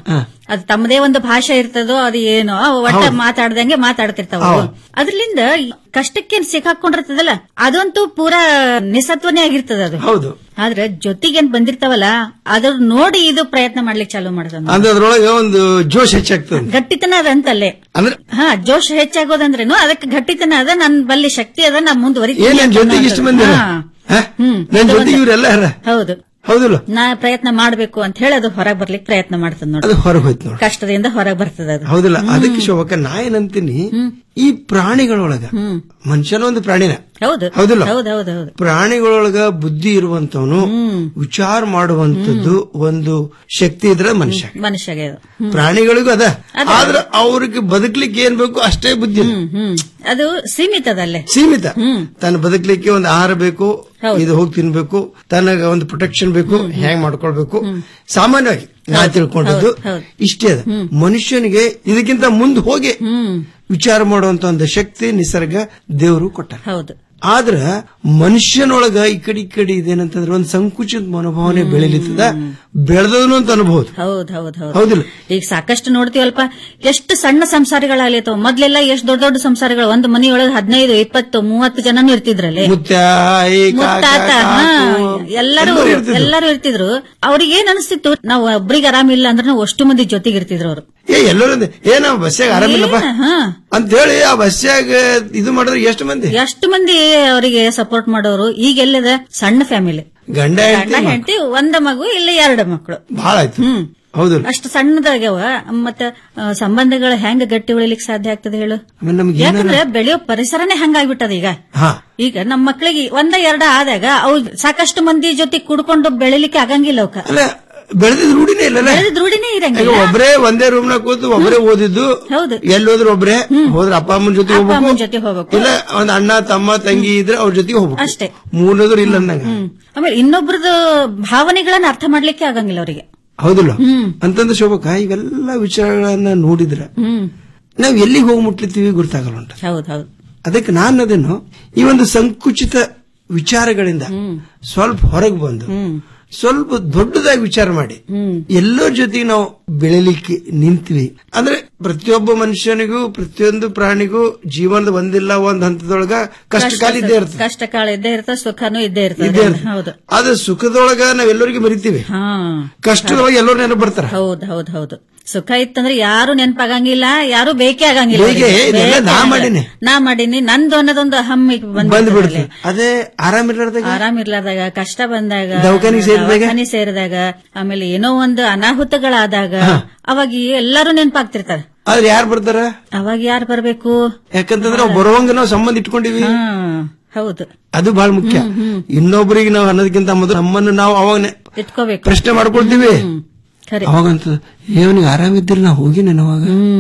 ಅದು ತಮ್ಮದೇ ಒಂದು ಭಾಷೆ ಇರ್ತದೋ ಅದು ಏನೋ ಒಟ್ಟ ಹೌದು. ಮಾತಾಡ್ದಂಗೆ ಮಾತಾಡ್ತಿರ್ತಾವ ಹೌದು. ಅದ್ರಲಿಂದ ಕಷ್ಟಕ್ಕೆ ಸಿಕ್ಕಾಕೊಂಡಿರ್ತದಲ್ಲ ಅದಂತೂ ಪೂರಾ ನಿಸತ್ವನೇ ಆಗಿರ್ತದ ಅದು ಹೌದು ಆದ್ರೆ ಜೊತೆಗೇನ್ ಬಂದಿರ್ತಾವಲ್ಲ ಅದ್ರ ನೋಡಿ ಇದು ಪ್ರಯತ್ನ ಮಾಡ್ಲಿಕ್ಕೆ ಚಾಲೂ ಮಾಡ್ತಾನ ಅಂದ್ರೆ ಅದ್ರೊಳಗೆ ಒಂದು ಜೋಶ್ ಹೆಚ್ಚಾಗ್ತದೆ ಗಟ್ಟಿತನ ಅದಂತಲ್ಲೇ ಅಂದ್ರೆ ಹಾ ಜೋಶ್ ಹೆಚ್ಚಾಗೋದಂದ್ರೇನು ಅದಕ್ಕೆ ಗಟ್ಟಿತನ ಅದ ನನ್ ಬಲ್ಲಿ ಶಕ್ತಿ ಅದ ನಾ ಮುಂದುವರಿತೀನಿ ಏನ್ ನನ್ ಅಂತ ಜೊತೆಗೆ ಇಷ್ಟು ಮಂದಿ ಅನ್ನೋದು. ಅರ? ಹಾ. ಹ? ಹ್ಮ್. ನನ್ ಅದು ಜೊತೆಗೆ ಒಂದು- ಇವರೆಲ್ಲ ಅರ ಹೌದು ಹೌದಿಲ್ಲ ನಾ ಪ್ರಯತ್ನ ಮಾಡ್ಬೇಕು ಅಂತ ಹೇಳಿ ಅದು ಹೊರಗೆ ಬರ್ಲಿಕ್ಕೆ ಪ್ರಯತ್ನ ಮಾಡ್ತದ ನೋಡಿ ಅದು ಹೊರಗೆ ಹೋಯ್ತು ನೋಡಿ ಕಷ್ಟದಿಂದ ಹೊರಗೆ ಬರ್ತದ ಅದು ಹೌದಿಲ್ಲ ಅದಕ್ಕೆ ಶೋಭಕ್ಕ ನಾ ಏನಂತೀನಿ ಈ ಪ್ರಾಣಿಗಳೊಳಗ ಮನುಷ್ಯನ ಒಂದು ಪ್ರಾಣಿನ ಹೌದು ಹೌದಿಲ್ಲ? ಹೌದು ಹೌದು ಹೌದು ಪ್ರಾಣಿಗಳೊಳಗ ಬುದ್ಧಿ ಇರುವಂತವನು ವಿಚಾರ ಮಾಡುವಂತದ್ದು ಒಂದು ಶಕ್ತಿ ಇದ್ರೆ ಮನುಷ್ಯ ಮನುಷ್ಯಗೆ ಅದು ಪ್ರಾಣಿಗಳಿಗೂ ಅದ ಆದ್ರೆ ಅವ್ರಿಗೆ ಬದುಕ್ಲಿಕ್ಕೆ ಏನ್ ಬೇಕು ಅಷ್ಟೇ ಬುದ್ಧಿ ಇಲ್ಲ. ಹ್ಮ್ ಅದು ಸೀಮಿತದಲ್ಲೇ ಸೀಮಿತ ತನ್ನ ಬದುಕಲಿಕ್ಕೆ ಒಂದು ಆಹಾರ ಬೇಕು ಇದು ಹೋಗಿ ತಿನ್ಬೇಕು ತನಗ ಒಂದು ಪ್ರೊಟೆಕ್ಷನ್ ಬೇಕು ಹೆಂಗ್ ಮಾಡ್ಕೊಳ್ಬೇಕು ಸಾಮಾನ್ಯವಾಗಿ ನಾ ತಿಳ್ಕೊಂಡದ್ದು ಇಷ್ಟೇ ಅದ ಮನುಷ್ಯನಿಗೆ ಇದಕ್ಕಿಂತ ಮುಂದೆ ಹೋಗಿ ವಿಚಾರ ಮಾಡುವಂತ ಒಂದು ಶಕ್ತಿ ನಿಸರ್ಗ ದೇವರು ಕೊಟ್ಟ ಹೌದು ಆದ್ರ ಮನುಷ್ಯನೊಳಗ ಈ ಕಡೆ ಈ ಕಡೆ ಇದೇನಂತಂದ್ರೆ ಒಂದು ಸಂಕುಚಿತ ಮನೋಭಾವನೆ ಬೆಳಿಲಿತ್ತದ ಬೆಳೆದನು ಅಂತ ಅನ್ಬಹುದು ಹೌದ್ ಹೌದ್ ಹೌದ್ ಹೌದಿಲ್ಲ ಈಗ ಸಾಕಷ್ಟು ನೋಡ್ತೀವಲ್ಪ ಎಷ್ಟು ಸಣ್ಣ ಸಂಸಾರಿಗಳಾಗ್ಲಿತ್ತವ ಮೊದ್ಲೆಲ್ಲ ಎಷ್ಟು ದೊಡ್ಡ ದೊಡ್ಡ ಸಂಸಾರಗಳು ಒಂದು ಮನೆಯೊಳಗೆ ಹದಿನೈದು ಇಪ್ಪತ್ತು ಮೂವತ್ತು ಜನನು ಇರ್ತಿದ್ರಲ್ಲಿ ಮುತ್ಯ ಈ ಕಾಕ, ಮುತ್ತಾತ ಹಾ, ಕಾಕು, ಎಲ್ಲರೂ ಎಲ್ಲರೂ ಇರ್ತಿದ್ರು. ಎಲ್ಲರೂ ಇರ್ತಿದ್ರು ಅವ್ರಿಗೆ ಏನ್ ಅನಿಸ್ತಿತ್ತು ನಾವು ಒಬ್ರಿಗೆ ಆರಾಮಿಲ್ಲ ಅಂದ್ರೆ ನಾವು ಅಷ್ಟು ಮಂದಿ ಜೊತೆಗೆ ಇರ್ತಿದ್ರು ಅವರು ಏ ಎಲ್ಲರೂ ಅಂದೆ, ಏ ನಾವು ಬಸ್ಸಾಗ ಆರಾಮಿಲ್ಲಪ್ಪ ಅಂತ ಹೇಳಿ ಆ ಬಸ್ಸಾಗ ಇದು ಮಾಡಿದ್ರೆ ಎಷ್ಟು ಮಂದಿ ಎಷ್ಟು ಮಂದಿ ಅವರಿಗೆ ಸಪೋರ್ಟ್ ಮಾಡೋರು ಈಗ ಎಲ್ಲದ ಸಣ್ಣ ಫ್ಯಾಮಿಲಿ ಗಂಡ ಗಂಡ ಹೆಂಡತಿ ಹೆಂಡತಿ ಒಂದ ಮಗು ಇಲ್ಲ ಎರಡು ಮಕ್ಕಳು ಬಹಳ ಆಯ್ತು ಹೌದು ಅಷ್ಟು ಸಣ್ಣದಾಗ್ಯಾವ ಮತ್ತ ಆ, ಸಂಬಂಧಗಳು ಹೆಂಗ ಗಟ್ಟಿ ಉಳಿಲಿಕ್ಕೆ ಸಾಧ್ಯ ಆಗ್ತದೆ ಹೇಳು ಆಮೇಲೆ ನಮ್ಗೆ ಏನಾರ- ಯಾಕಂದ್ರೆ ಬೆಳೆಯೋ ಪರಿಸರನೇ ಹಂಗಾಗ್ಬಿಟ್ಟದ ಈಗ ಹಾ ಈಗ ನಮ್ಮ ಮಕ್ಕಳಿಗೆ ಒಂದ ಎರಡ ಆದಾಗ ಅವು ಸಾಕಷ್ಟು ಮಂದಿ ಜೊತೆ ಕುಡ್ಕೊಂಡು ಬೆಳಿಲಿಕ್ಕೆ ಆಗಂಗಿಲ್ಲ ಅವಕ್ಕ ಅಲ್ಲ ಬೆಳೆದಿದ್ ರೂಢಿನೇ ಇಲ್ಲಲ್ಲ ಬೆಳೆದಿದ್ ರೂಢಿನೇ ಈಗ ಇರಂಗಿಲ್ಲ ಒಬ್ರೇ ಒಂದೇ ರೂಮ್ ನಾಗ ಕೂತು ಒಬ್ಬರೇ ಓದಿದ್ದು ಹೌದು ಎಲ್ಲಿ ಹೋದ್ರು ಒಬ್ರೇ ಹೋದ್ರ ಅಪ್ಪ ಅಮ್ಮನ ಜೊತೆ ಅಪ್ಪ ಅಮ್ಮನ್ ಹೋಗ್ಬೇಕು ಜೊತೆ ಹೋಗ್ಬೇಕು ಇಲ್ಲ ಒಂದ್ ಅಣ್ಣ ತಮ್ಮ ತಂಗಿ ಇದ್ರೆ ಅವ್ರ ಜೊತೆಗೆ ಹೋಗ್ಬೇಕು ಅಷ್ಟೇ ಮೂರನೇದ್ರು ಇಲ್ಲ ಅಂದಂಗ ಹ್ಮ್ ಆಮೇಲೆ ಇನ್ನೊಬ್ರದ್ದು ಭಾವನೆಗಳನ್ನ ಅರ್ಥ ಮಾಡ್ಲಿಕ್ಕೆ ಆಗಂಗಿಲ್ಲ ಅವರಿಗೆ ಹೌದಿಲ್ಲ ಅಂತಂದ್ರೆ ಶೋಭಕ್ಕ ಇವೆಲ್ಲ ವಿಚಾರಗಳನ್ನ ನೋಡಿದ್ರ ಹ್ಮ್ ನಾವ್ ಎಲ್ಲಿಗೆ ಹೋಗಿ ಮುಟ್ಲಿತ್ತೀವಿ ಗೊತ್ತಾಗಲ್ಲ ಉಂಟ ಹೌದ್ ಹೌದು ಅದಕ್ಕೆ ನಾನು ಅದನ್ನು ಈ ಒಂದು ಸಂಕುಚಿತ ವಿಚಾರಗಳಿಂದ ಸ್ವಲ್ಪ ಹೊರಗೆ ಬಂದು ಸ್ವಲ್ಪ ದೊಡ್ಡದಾಗಿ ವಿಚಾರ ಮಾಡಿ ಎಲ್ಲರ ಜೊತೆಗೆ ನಾವು ಬೆಳಿಲಿಕ್ಕೆ ನಿಂತ್ವಿ ಅಂದ್ರೆ ಪ್ರತಿಯೊಬ್ಬ ಮನುಷ್ಯನಿಗೂ ಪ್ರತಿಯೊಂದು ಪ್ರಾಣಿಗೂ ಜೀವನದ ಒಂದಿಲ್ಲ ಒಂದ್ ಹಂತದೊಳಗ ಕಷ್ಟ ಕಾಲ ಇದ್ದೇ ಇರ್ತದೆ ಕಷ್ಟ ಕಾಲ ಇದ್ದೇ ಇರ್ತದೆ ಸುಖನೂ ಇದ್ದೇ ಇದ್ದೇ ಇರ್ತದೆ ಇರ್ತದೆ. ಹೌದು ಆದ್ರೆ ಸುಖದೊಳಗ ನಾವೆಲ್ಲರಿಗೂ ಮರಿತೀವಿ ಹಾ ಕಷ್ಟದೊಳಗೆ ಎಲ್ಲರೂ ನೆನಪು ಬರ್ತಾರ ಹೌದ್ ಹೌದ್ ಹೌದು ಸುಖ ಇತ್ತಂದ್ರೆ ಯಾರು ನೆನಪಾಗಂಗಿಲ್ಲ ಯಾರು ಬೇಕೇ ಆಗಂಗಿಲ್ಲ ಬೇಕೇ, ಅವ್ರಿಗೆ. ಇದೆಲ್ಲ ಬೇಕೇ ನಾ ಆಗಲ್ಲ. ಮಾಡೀನಿ. ನಾ ಮಾಡೀನಿ ನಂದು ಅನ್ನೋದೊಂದು ಹಮ್ ಬಂದ್ಬಿಡ್ತು ಅದೇ ಆರಾಮಿರ್ಲಾರ್ದಾಗ ಆರಾಮ್ ಇರ್ಲಾರ್ದಾಗ ಕಷ್ಟ ಬಂದಾಗ ದವಾಖಾನಿಗ್ ಸೇರಿದಾಗ? ದವಾಖಾನಿ ಸೇರಿದಾಗ ಆಮೇಲೆ ಏನೋ ಒಂದು ಅನಾಹುತಗಳಾದಾಗ ಅವಾಗ ಎಲ್ಲರೂ ನೆನಪಾಗ್ತಿರ್ತಾರೆ ಆದ್ರೆ ಯಾರು ಬರ್ತಾರ ಅವಾಗ ಯಾರು ಬರ್ಬೇಕು ಯಾಕಂತಂದ್ರೆ ನಾವು ಬರುವಂಗ ನಾವು ಸಂಬಂಧ ಇಟ್ಕೊಂಡಿವಿ ಹಾ ಹೌದು ಅದು ಬಹಳ ಮುಖ್ಯ ಇನ್ನೊಬ್ಬರಿಗೆ ನಾವು ಅನ್ನೋದಕ್ಕಿಂತ ಮೊದಲು ನಮ್ಮನ್ನು ನಾವು ಅವಾಗ ಇಟ್ಕೋಬೇಕು ಪ್ರಶ್ನೆ ಮಾಡ್ಕೊಳ್ತೀವಿ ಖರೆ ಅವಾಗಂತ ಏವನಿಗೆ ಆರಾಮಿದ್ದಿಲ್ಲ ನಾ ಹೋಗಿನ ಅವಾಗ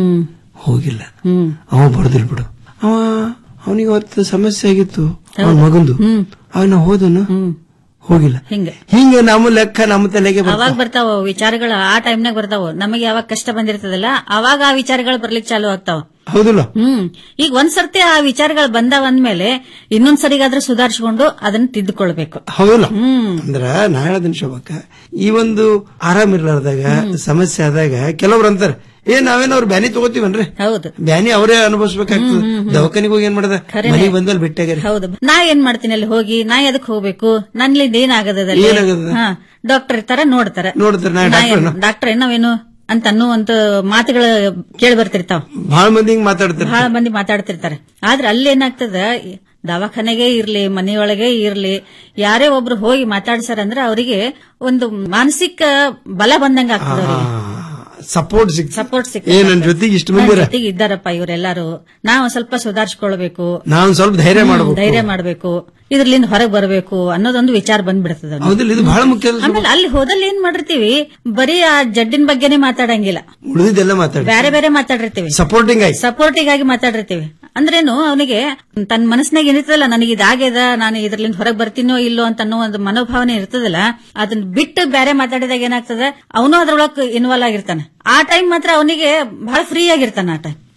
ಹೋಗಿಲ್ಲ ಅವ ಬರ್ದಿಲ್ ಬಿಡು ಅವ ಅವನಿಗೆ ಅವತ್ತು ಸಮಸ್ಯೆ ಆಗಿತ್ತು ಅವನ ಮಗಂದು ಅವನ ಹೋದನು ಹೋಗಿಲ್ಲ ಹಿಂಗೆ ಹಿಂಗೆ ನಮ್ಮ ಲೆಕ್ಕ ನಮ್ಮ ತಲೆಗೆ ಬರ್ತಾವ. ಅವಾಗ ಬರ್ತಾವ ವಿಚಾರಗಳು ಆ ಟೈಮ್ನಾಗ ಬರ್ತಾವ ನಮಗೆ ಯಾವಾಗ ಕಷ್ಟ ಬಂದಿರ್ತದಲ್ಲ ಅವಾಗ ಆ ವಿಚಾರಗಳು ಬರ್ಲಿಕ್ಕೆ ಚಾಲು ಆಗ್ತಾವ ಹೌದಿಲ್ಲ ಹ್ಮ್ ಈಗ ಒಂದ್ ಸರ್ತಿ ಆ ವಿಚಾರಗಳು ಬಂದಾವ ಅಂದ್ಮೇಲೆ ಇನ್ನೊಂದ್ ಸರಿಗಾದ್ರೂ ಸುಧಾರಿಸಿಕೊಂಡು ಅದನ್ನ ತಿದ್ದುಕೊಳ್ಬೇಕು ಹೌದಿಲ್ಲ ಅಂದ್ರ ನಾ ಹೇಳದಿನ ಶೋಭಕ್ಕ ಈ ಒಂದು ಆರಾಮಿರ್ಲಾರ್ದಾಗ ಸಮಸ್ಯೆ ಆದಾಗ ಕೆಲವ್ರು ಅಂತಾರ ಏ ನಾವೇನ ಅವ್ರ ಬ್ಯಾನಿ ತಗೋತೀವನ್ರಿ ಹೌದು ಬ್ಯಾನಿ ಅವರೇ ಅನುಭವಿಸ್ಬೇಕಾಗ್ತದೆ ದವಾಖಾನಿಗೆ ಹೋಗಿ ಏನ್ ಮಾಡದ ಖರೇನೆ. ಮನೆಗೆ ಬಂದಲ್ಲಿ ಬಿಟ್ಟಾಗ್ಯಾರ ಹೌದು ನಾ ಏನ್ ಮಾಡ್ತೀನಿ ಅಲ್ಲಿ ಹೋಗಿ ನಾ ಎದಕ್ ಹೋಗ್ಬೇಕು ನನ್ಲಿಂದ ಏನಾಗದ ಏನಾಗದ? ಡಾಕ್ಟರ್ ಇರ್ತಾರ ನೋಡ್ತಾರ ನೋಡ್ತಾರ, ನಾ ಡಾಕ್ಟರ್ ಅನ್ನ. ಡಾಕ್ಟರ್ ನಾವೇನು ಅಂತ ಅನ್ನುವಂತ ಮಾತುಗಳು ಕೇಳಿ ಬರ್ತಿರ್ತಾವ ಬಹಳ ಮಂದಿ ಹಿಂಗ್ ಮಾತಾಡ್ತಾರೆ ಬಹಳ ಮಂದಿ ಮಾತಾಡ್ತಿರ್ತಾರೆ ಆದ್ರೆ ಅಲ್ಲಿ ಏನಾಗ್ತದ ದವಾಖಾನೆಗೆ ಇರ್ಲಿ ಮನೆಯೊಳಗೆ ಇರ್ಲಿ ಯಾರೇ ಒಬ್ರು ಹೋಗಿ ಮಾತಾಡ್ಸಾರಂದ್ರೆ ಅವರಿಗೆ ಒಂದು ಮಾನಸಿಕ ಬಲ ಬಂದಂಗ ಆಗ್ತದ ಅವ್ರಿಗೆ ಸಪೋರ್ಟ್ ಸಿಕ್ ಸಪೋರ್ಟ್ ಸಿಕ್ಕ ಏ ನನ್ ಜೊತೆಗೆ ಇಷ್ಟು ಮಂದಿ ಇರ. ಜೊತೆಗೆ ಇದ್ದಾರಪ್ಪ ಇವರೆಲ್ಲರೂ ನಾವು ಸ್ವಲ್ಪ ಸುಧಾರಿಸ್ಕೊಳ್ಬೇಕು ನಾವ್ ಸ್ವಲ್ಪ ಧೈರ್ಯ ಹ್ಮ್, ಮಾಡ್ಬೇಕು ಧೈರ್ಯ ಮಾಡ್ಬೇಕು ಇದ್ರಲಿಂದ ಹೊರಗೆ ಬರಬೇಕು ಅನ್ನೋದೊಂದು ವಿಚಾರ ಬಂದ್ಬಿಡ್ತದ ಅವ್ನಿಗೆ. ಹೌದಿಲ್ಲ ಇದು ಬಹಳ ಮುಖ್ಯ ಅಲ್ಲ ಆಮೇಲೆ ಅಲ್ಲಿ ಹೋದಲ್ಲಿ ಏನ್ ಮಾಡಿರ್ತೀವಿ ಬರೀ ಆ ಜಡ್ಡಿನ ಬಗ್ಗೆನೇ ಮಾತಾಡಂಗಿಲ್ಲ ಉಳಿದಿದ್ದೆಲ್ಲ ಮಾತಾಡಿ ಬೇರೆ ಬೇರೆ ಮಾತಾಡಿರ್ತೀವಿ ಸಪೋರ್ಟಿಂಗ್ ಆಯ್ತು ಸಪೋರ್ಟಿಂಗ್ ಆಗಿ ಮಾತಾಡಿರ್ತೀವಿ ಅಂದ್ರೇನು ಅವನಿಗೆ ತನ್ನ ಮನಸ್ಸಿನಾಗ ಏನಿರ್ತದಲ್ಲ ನನಗೆ ಇದಾಗ್ಯದ ನಾನು ಇದ್ರಲಿಂದ ಹೊರಗೆ ಬರ್ತೀನೋ ಇಲ್ಲೋ ಅಂತ ಅನ್ನೋ ಒಂದು ಮನೋಭಾವನೆ ಇರ್ತದಲ್ಲ ಅದನ್ನ ಬಿಟ್ಟು ಬೇರೆ ಮಾತಾಡಿದಾಗ ಏನಾಗ್ತದ ಅವನು ಅದ್ರೊಳಗೆ ಇನ್ವಾಲ್ವ್ ಆಗಿರ್ತಾನೆ ಆ ಟೈಮ್ ಮಾತ್ರ ಅವನಿಗೆ ಬಹಳ ಫ್ರೀ ಆಗಿರ್ತಾನೆ ಆ ಟೈಮ್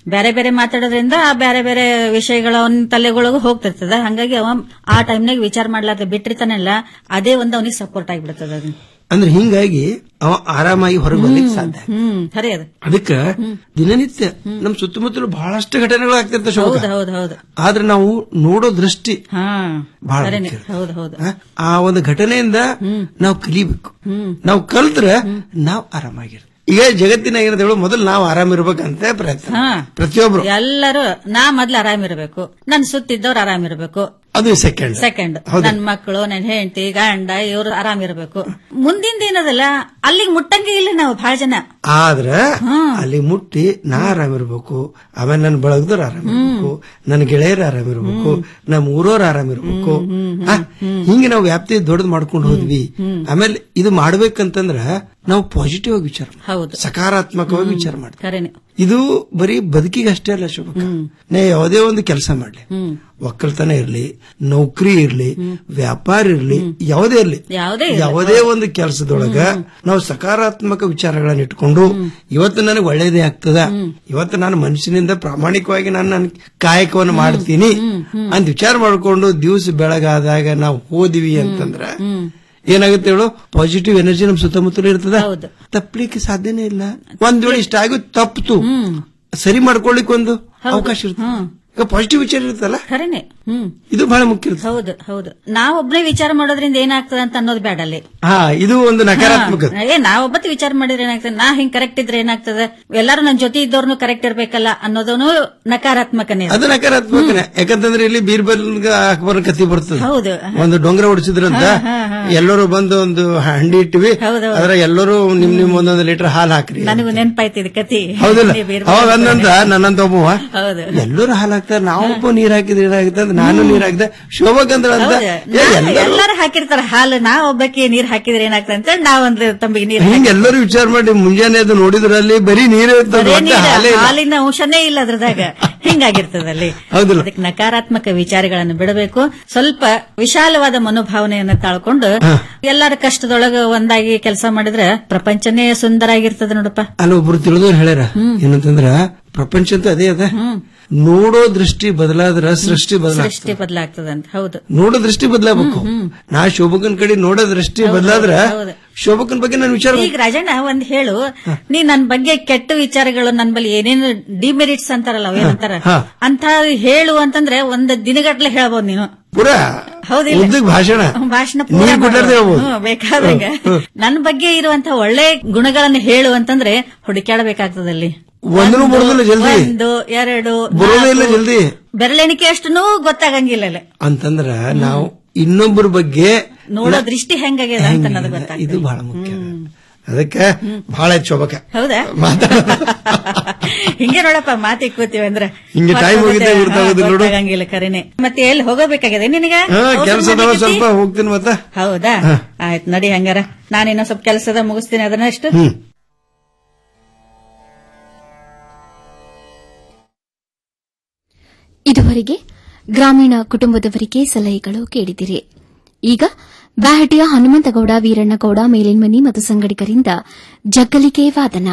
ಬೇರೆ ಬೇರೆ ಮಾತಾಡೋದ್ರಿಂದ ಆ ಬೇರೆ ಬೇರೆ ವಿಷಯಗಳ ಅವನ ತಲೆಗೊಳಗೂ ಹೋಗ್ತಿರ್ತದ ಹಂಗಾಗಿ ಅವ ಆ ಟೈಮ್ನಾಗ ವಿಚಾರ ಮಾಡ್ಲಾರ್ದೆ ಬಿಟ್ಟಿರ್ತಾನಲ್ಲ ಅದೇ ಒಂದು ಅವನಿಗೆ ಸಪೋರ್ಟ್ ಆಗಿಬಿಡ್ತದ ಅದು ಅಂದ್ರೆ ಹಿಂಗಾಗಿ ಅವ ಆರಾಮಾಗಿ ಹೊರಗೆ ಬರ್ಲಿಕ್ಕೆ ಸಾಧ್ಯ ಹ್ಮ್ ಸರಿ ಅದು ಅದಕ್ಕ ದಿನನಿತ್ಯ ನಮ್ ಸುತ್ತಮುತ್ತಲು ಬಹಳಷ್ಟು ಘಟನೆಗಳು ಆಗ್ತಿರ್ತಾವ ಶೋಭಕ್ಕ. ಹೌದು ಹೌದು ಹೌದು ಆದ್ರೆ ನಾವು ನೋಡೋ ದೃಷ್ಟಿ ಹಾ ಬಹಳ ಸರಿನೇ ಮುಖ್ಯ. ಹೌದು ಹೌದು ಆ, ಆ ಒಂದು ಘಟನೆಯಿಂದ ನಾವು ಕಲಿಬೇಕು ನಾವು ಕಲ್ತ್ರೆ ನಾವು ಆರಾಮಾಗಿರ್ತೀವಿ ಈಗ ಜಗತ್ತಿನ ಏನಂತ ಹೇಳು ಮೊದಲು ನಾವು ಆರಾಮಿರ್ಬೇಕಂತ ಪ್ರಯತ್ನ ಹಾ ಪ್ರತಿಯೊಬ್ರು ಎಲ್ಲರೂ ನಾ ಮೊದ್ಲು ಆರಾಮಿರ್ಬೇಕು ನನ್ ಸುತ್ತಿದ್ದವ್ರು ಆರಾಮಿರ್ಬೇಕು ಅದು ಸೆಕೆಂಡ್ ಸೆಕೆಂಡ್ ಹೌದು. ನನ್ ಮಕ್ಕಳು ನನ್ ಹೆಂಡತಿ ಗಂಡ ಇವ್ರು ಆರಾಮಿರ್ಬೇಕು ಮುಂದಿಂದ ಏನದಲ್ಲ ಅಲ್ಲಿಗೆ ಮುಟ್ಟಂಗೆ ಇಲ್ಲ ನಾವು ಬಹಳ ಜನ ಆದ್ರ ಅಲ್ಲಿ ಮುಟ್ಟಿ ನಾ ಆರಾಮಿರ್ಬೇಕು ಆಮೇಲೆ ನನ್ನ ಬಳಗದವ್ರು ಆರಾಮಿರ್ಬೇಕು ನನ್ನ ಗೆಳೆಯರು ಆರಾಮಿರ್ಬೇಕು ನಮ್ಮ ಊರವ್ರು ಆರಾಮಿರ್ಬೇಕು ಆ, ಹಿಂಗೆ ನಾವು ವ್ಯಾಪ್ತಿ ದೊಡ್ಡದು ಮಾಡ್ಕೊಂಡು ಹೋದ್ವಿ ಆಮೇಲೆ ಇದು ಮಾಡ್ಬೇಕಂತಂದ್ರ ನಾವು ಪಾಸಿಟಿವ್ ಆಗಿ ವಿಚಾರ ಮಾಡ್ಬೇಕು. ಹೌದು ಸಕಾರಾತ್ಮಕವಾಗಿ ವಿಚಾರ ಮಾಡ್ತೀವಿ ಖರೇನೆ ಇದು ಬರೀ ಬದುಕಿಗೆ ಅಷ್ಟೇ ಅಲ್ಲ ಶುಭಕ ನಾ ಯಾವುದೇ ಒಂದು ಕೆಲಸ ಮಾಡ್ಲಿ ಒಕ್ಕಲ್ತನ ಇರ್ಲಿ ನೌಕರಿ ಇರ್ಲಿ ವ್ಯಾಪಾರ ಇರ್ಲಿ ಯಾವುದೇ ಇರ್ಲಿ ಯಾವುದೇ ಇರ್ಲಿ. ಯಾವುದೇ ಒಂದು ಕೆಲಸದೊಳಗ ನಾವು ಸಕಾರಾತ್ಮಕ ವಿಚಾರಗಳನ್ನ ಇಟ್ಕೊಂಡು ಇವತ್ತು ನನಗೆ ಒಳ್ಳೇದೇ ಆಗ್ತದ ಇವತ್ತು ನಾನು ಮನುಷ್ಯನಿಂದ ಪ್ರಾಮಾಣಿಕವಾಗಿ ನಾನು ನನ್ನ ಕಾಯಕವನ್ನು ಮಾಡ್ತೀನಿ ಅಂತ ವಿಚಾರ ಮಾಡ್ಕೊಂಡು ದಿವಸ ಬೆಳಗಾದಾಗ ನಾವು ಹೋದಿವಿ ಅಂತಂದ್ರ ಏನಾಗುತ್ತೆ ಹೇಳು ಪಾಸಿಟಿವ್ ಎನರ್ಜಿ ನಮ್ ಸುತ್ತಮುತ್ತಲು ಇರ್ತದ ತಪ್ಪಲಿಕ್ಕೆ ಸಾಧ್ಯನೇ ಇಲ್ಲ ಒಂದ್ ವೇಳೆ ಇಷ್ಟ ಆಗಿ ತಪ್ಪಿತು ಸರಿ ಮಾಡ್ಕೊಳ್ಳಿಕ್ ಒಂದು ಅವಕಾಶ ಇರ್ತದೆ ಈಗ ಪಾಸಿಟಿವ್ ವಿಚಾರ ಇರುತ್ತಲ್ಲ ಖರೇನೆ ಹ್ಮ್ ಇದು ಬಹಳ ಮುಖ್ಯ ಇರ್ತದೆ ಹೌದು ಹೌದು ನಾವೊಬ್ನೇ ವಿಚಾರ ಮಾಡೋದ್ರಿಂದ ಏನಾಗ್ತದ ಅಂತ ಅನ್ನೋದು ಬೇಡ ಅಲ್ಲಿ ಹಾ ಇದು ಒಂದು ನಕಾರಾತ್ಮಕ ಹಾ, ಏ ನಾವೊಬ್ಬತ್ತು ವಿಚಾರ ಮಾಡಿದ್ರೆ ಏನಾಗ್ತದೆ ನಾ ಹಿಂಗ್ ಕರೆಕ್ಟ್ ಇದ್ರೆ ಏನಾಗ್ತದೆ ಎಲ್ಲರೂ ನನ್ ಜೊತೆ ಇದ್ದವ್ರನ್ನು ಕರೆಕ್ಟ್ ಇರ್ಬೇಕಲ್ಲ ಅನ್ನೋದನು ನಕಾರಾತ್ಮಕನೇ ಅದು ನಕಾರಾತ್ಮಕನೇ ಯಾಕಂತಂದ್ರೆ ಇಲ್ಲಿ ಬೀರ್ಬಲ್ ಅಕ್ಬರ್ ಕತ್ತಿ ಬರ್ತದೆ ಹೌದು ಒಂದು ಡೊಂಗರ ಹೊಡಿಸಿದ್ರಂತ ಹಾ, ಹಾ, ಹಾ. ಎಲ್ಲರೂ ಬಂದು ಒಂದು ಹಂಡಿ ಇಟ್ಟಿವಿ ಅದ್ರ ಎಲ್ಲರೂ ನಿಮ್ ನಿಮ್ ಒಂದೊಂದು ಲೀಟರ್ ಹಾಲು ಹಾಕ್ರಿ ನನಗೂ ನೆನ್ಪಾಯ್ತಿದ್ ಕತಿ ಹೌದಿಲ್ಲ ನೀವ್ ಬೇರೆ ಅವಾಗ ಬೇರೆ ಅಂದಂತ ನನ್ನಂತ ಒಬ್ಬವ ಹೌದು ಎಲ್ಲರೂ ಹಾಲು ಹಾಕ್ತಾರೆ ನಾವೊಬ್ಬ ನೀರ್ ಹಾಕಿದ್ರೆ ಏನಾಗುತ್ತೆ ಅಂತ ನಾನು ನೀರ್ ಹಾಕಿದೆ ಶೋಭಕಂದ್ರ ಅಂತ ಹೌದು. ಏ, ನಾ- ಎಲ್ಲರೂ ಎಲ್ಲಾರು ಹಾಕಿರ್ತಾರ ಹಾಲು ನಾ ಒಬ್ಬಕ್ಕೆ ನೀರ್ ಹಾಕಿದ್ರೆ ಏನಾಗ್ತದೆ ಅಂತ ನಾವೊಂದು ತಂಬಿಗೆ ನೀರ್ ಹಾಕಿ- ಹಿಂಗ್ ಎಲ್ಲರೂ ವಿಚಾರ ಮಾಡಿ ಮುಂಜಾನೆ ಅದು ನೋಡಿದ್ರಲ್ಲಿ ಬರೀ ನೀರೇ ಇರ್ತದೆ ಬರೇ ಒಟ್ಟು ನೀರು, ಹಾಲೇ ಇಲ್ಲ ಹಾಲಿನ ಅಂಶನೇ ಇಲ್ಲ ಅದ್ರದಾಗ ಹಿಂಗಾಗಿರ್ತದಲ್ಲಿ ಹೌದಿಲ್ಲ? ಅದಕ್ಕೆ ನಕಾರಾತ್ಮಕ ವಿಚಾರಗಳನ್ನು ಬಿಡಬೇಕು ಸ್ವಲ್ಪ ವಿಶಾಲವಾದ ಮನೋಭಾವನೆಯನ್ನ ತಾಳ್ಕೊಂಡು ಎಲ್ಲರ ಕಷ್ಟದೊಳಗ ಒಂದಾಗಿ ಕೆಲಸ ಮಾಡಿದ್ರೆ ಪ್ರಪಂಚನೇ ಸುಂದರ ಆಗಿರ್ತದ ನೋಡಪ್ಪ ಅಲ್ಲಿ ಒಬ್ರು ತಿಳಿದವ್ರು ಹೇಳ್ಯಾರ ಏನಂತಂದ್ರ ಪ್ರಪಂಚ ಅಂತ ಅದೇ ಅದ ನೋಡೋ ದೃಷ್ಟಿ ಬದಲಾದ್ರ ಸೃಷ್ಟಿ ಬದಲಾಗ್ತದೆ ಸೃಷ್ಟಿ ಬದಲಾಗ್ತದಂತ ಹೌದು ನೋಡೋ ದೃಷ್ಟಿ ಬದಲಾಗಬೇಕು ನಾ ಶೋಭಕನ್ ಕಡೆ ನೋಡೋ ದೃಷ್ಟಿ ಬದಲಾದ್ರ ಹೌದು. ಶೋಭಕನ್ ಬಗ್ಗೆ ನಾನು ವಿಚಾರ ಈಗ ರಾಜಣ್ಣ ಒಂದ್ ಹೇಳು ನೀ ನನ್ ಬಗ್ಗೆ ಕೆಟ್ಟ ವಿಚಾರಗಳು ನನ್ ಬಳಿ ಏನೇನು ಡಿಮೆರಿಟ್ಸ್ ಅಂತಾರಲ್ಲ ಅವೇನಂತಾರ ಹಾ. ಅಂತ ಹೇಳು ಅಂತಂದ್ರೆ ಒಂದ್ ದಿನಗಟ್ಲೆ ಹೇಳ್ಬೋದು ನೀನು ಪೂರಾ ಹೌದಿಲ್ಲ ಉದ್ದಕ್ ಭಾಷಣ ಭಾಷಣ ಪೂರ ನೀರ್ ಕೊಟ್ಟಾರ್ದೆ ಮಾಡ್ಬೋದು. ಹೋಗ್ಬೋದು. ಹ್ಮ್, ಬೇಕಾದಂಗ ನನ್ನ ಬಗ್ಗೆ ಇರುವಂತ ಒಳ್ಳೆ ಗುಣಗಳನ್ನ ಹೇಳು ಅಂತಂದ್ರೆ ಹುಡುಕ್ಯಾಡಬೇಕಾಗ್ತದಲ್ಲಿ ಒಂದೂ ಬರೋದಿಲ್ಲ ಜಲ್ದಿ ಒಂದು ಎರಡು ಬರೋದೇ ಇಲ್ಲ ನಾಲ್ಕು, ಜಲ್ದಿ ಬೆರಳೆಣಿಕೆ ಅಷ್ಟೂ ಗೊತ್ತಾಗಂಗಿಲ್ಲ ಅಲ್ಲಿ. ಅಂತಂದ್ರ ನಾವು ಇನ್ನೊಬ್ಬರ ಬಗ್ಗೆ ನೋಡೋ ದೃಷ್ಟಿ ಹೆಂಗಾಗ್ಯದ ಅಂತ ಅನ್ನೋದು ಗೊತ್ತಾಗ್ತದೆ ಇದು ಬಹಳ ಮುಖ್ಯ ಅದಕ್ಕೆ ಬಹಳ ಶೋಭಕ ಹೌದಾ ಹಿಂಗೆ ನೋಡಪ್ಪ ಮಾತಿಗೆ ಕೂತೀವಿ ಅಂದ್ರೆ ಹಿಂಗೆ time ಹೋಗಿದ್ದೇ ಗೊತ್ತಾಗೋದಿಲ್ಲ ನೋಡು. ಗೊತ್ತಾಗಂಗಿಲ್ಲ ಕರೆನೆ ಮತ್ತೆ ಎಲ್ಲಿ ಹೋಗಬೇಕಾಗಿದೆ ನಿನಗ ಹಾ ಔಷಧ ಕೆಲಸ ಮಾಡ್ಲಿಕತ್ತಿ? ಸ್ವಲ್ಪ ಹೋಗ್ತೀನಿ ಮತ್ತ ಹೌದಾ ಆಯ್ತು ನಡಿ ಹಂಗಾರ ನಾನಿನ್ನೋ ಸ್ವಲ್ಪ ಕೆಲಸದ ಮುಗಿಸ್ತೀನಿ ಅದನ್ನಷ್ಟು ಹ್ಮ್ ಇದುವರೆಗೆ ಗ್ರಾಮೀಣ ಕುಟುಂಬದವರಿಗೆ ಸಲಹೆಗಳು ಕೇಳಿದಿರಿ ಈಗ ಬ್ಯಾಹಟಿಯ ಹನುಮಂತಗೌಡ ವೀರಣ್ಣಗೌಡ ಮೇಲಿನ್ಮನಿ ಮತ್ತು ಸಂಗಡಿಗರಿಂದ ಜಗ್ಗಲಿಗೆ ವಾದನ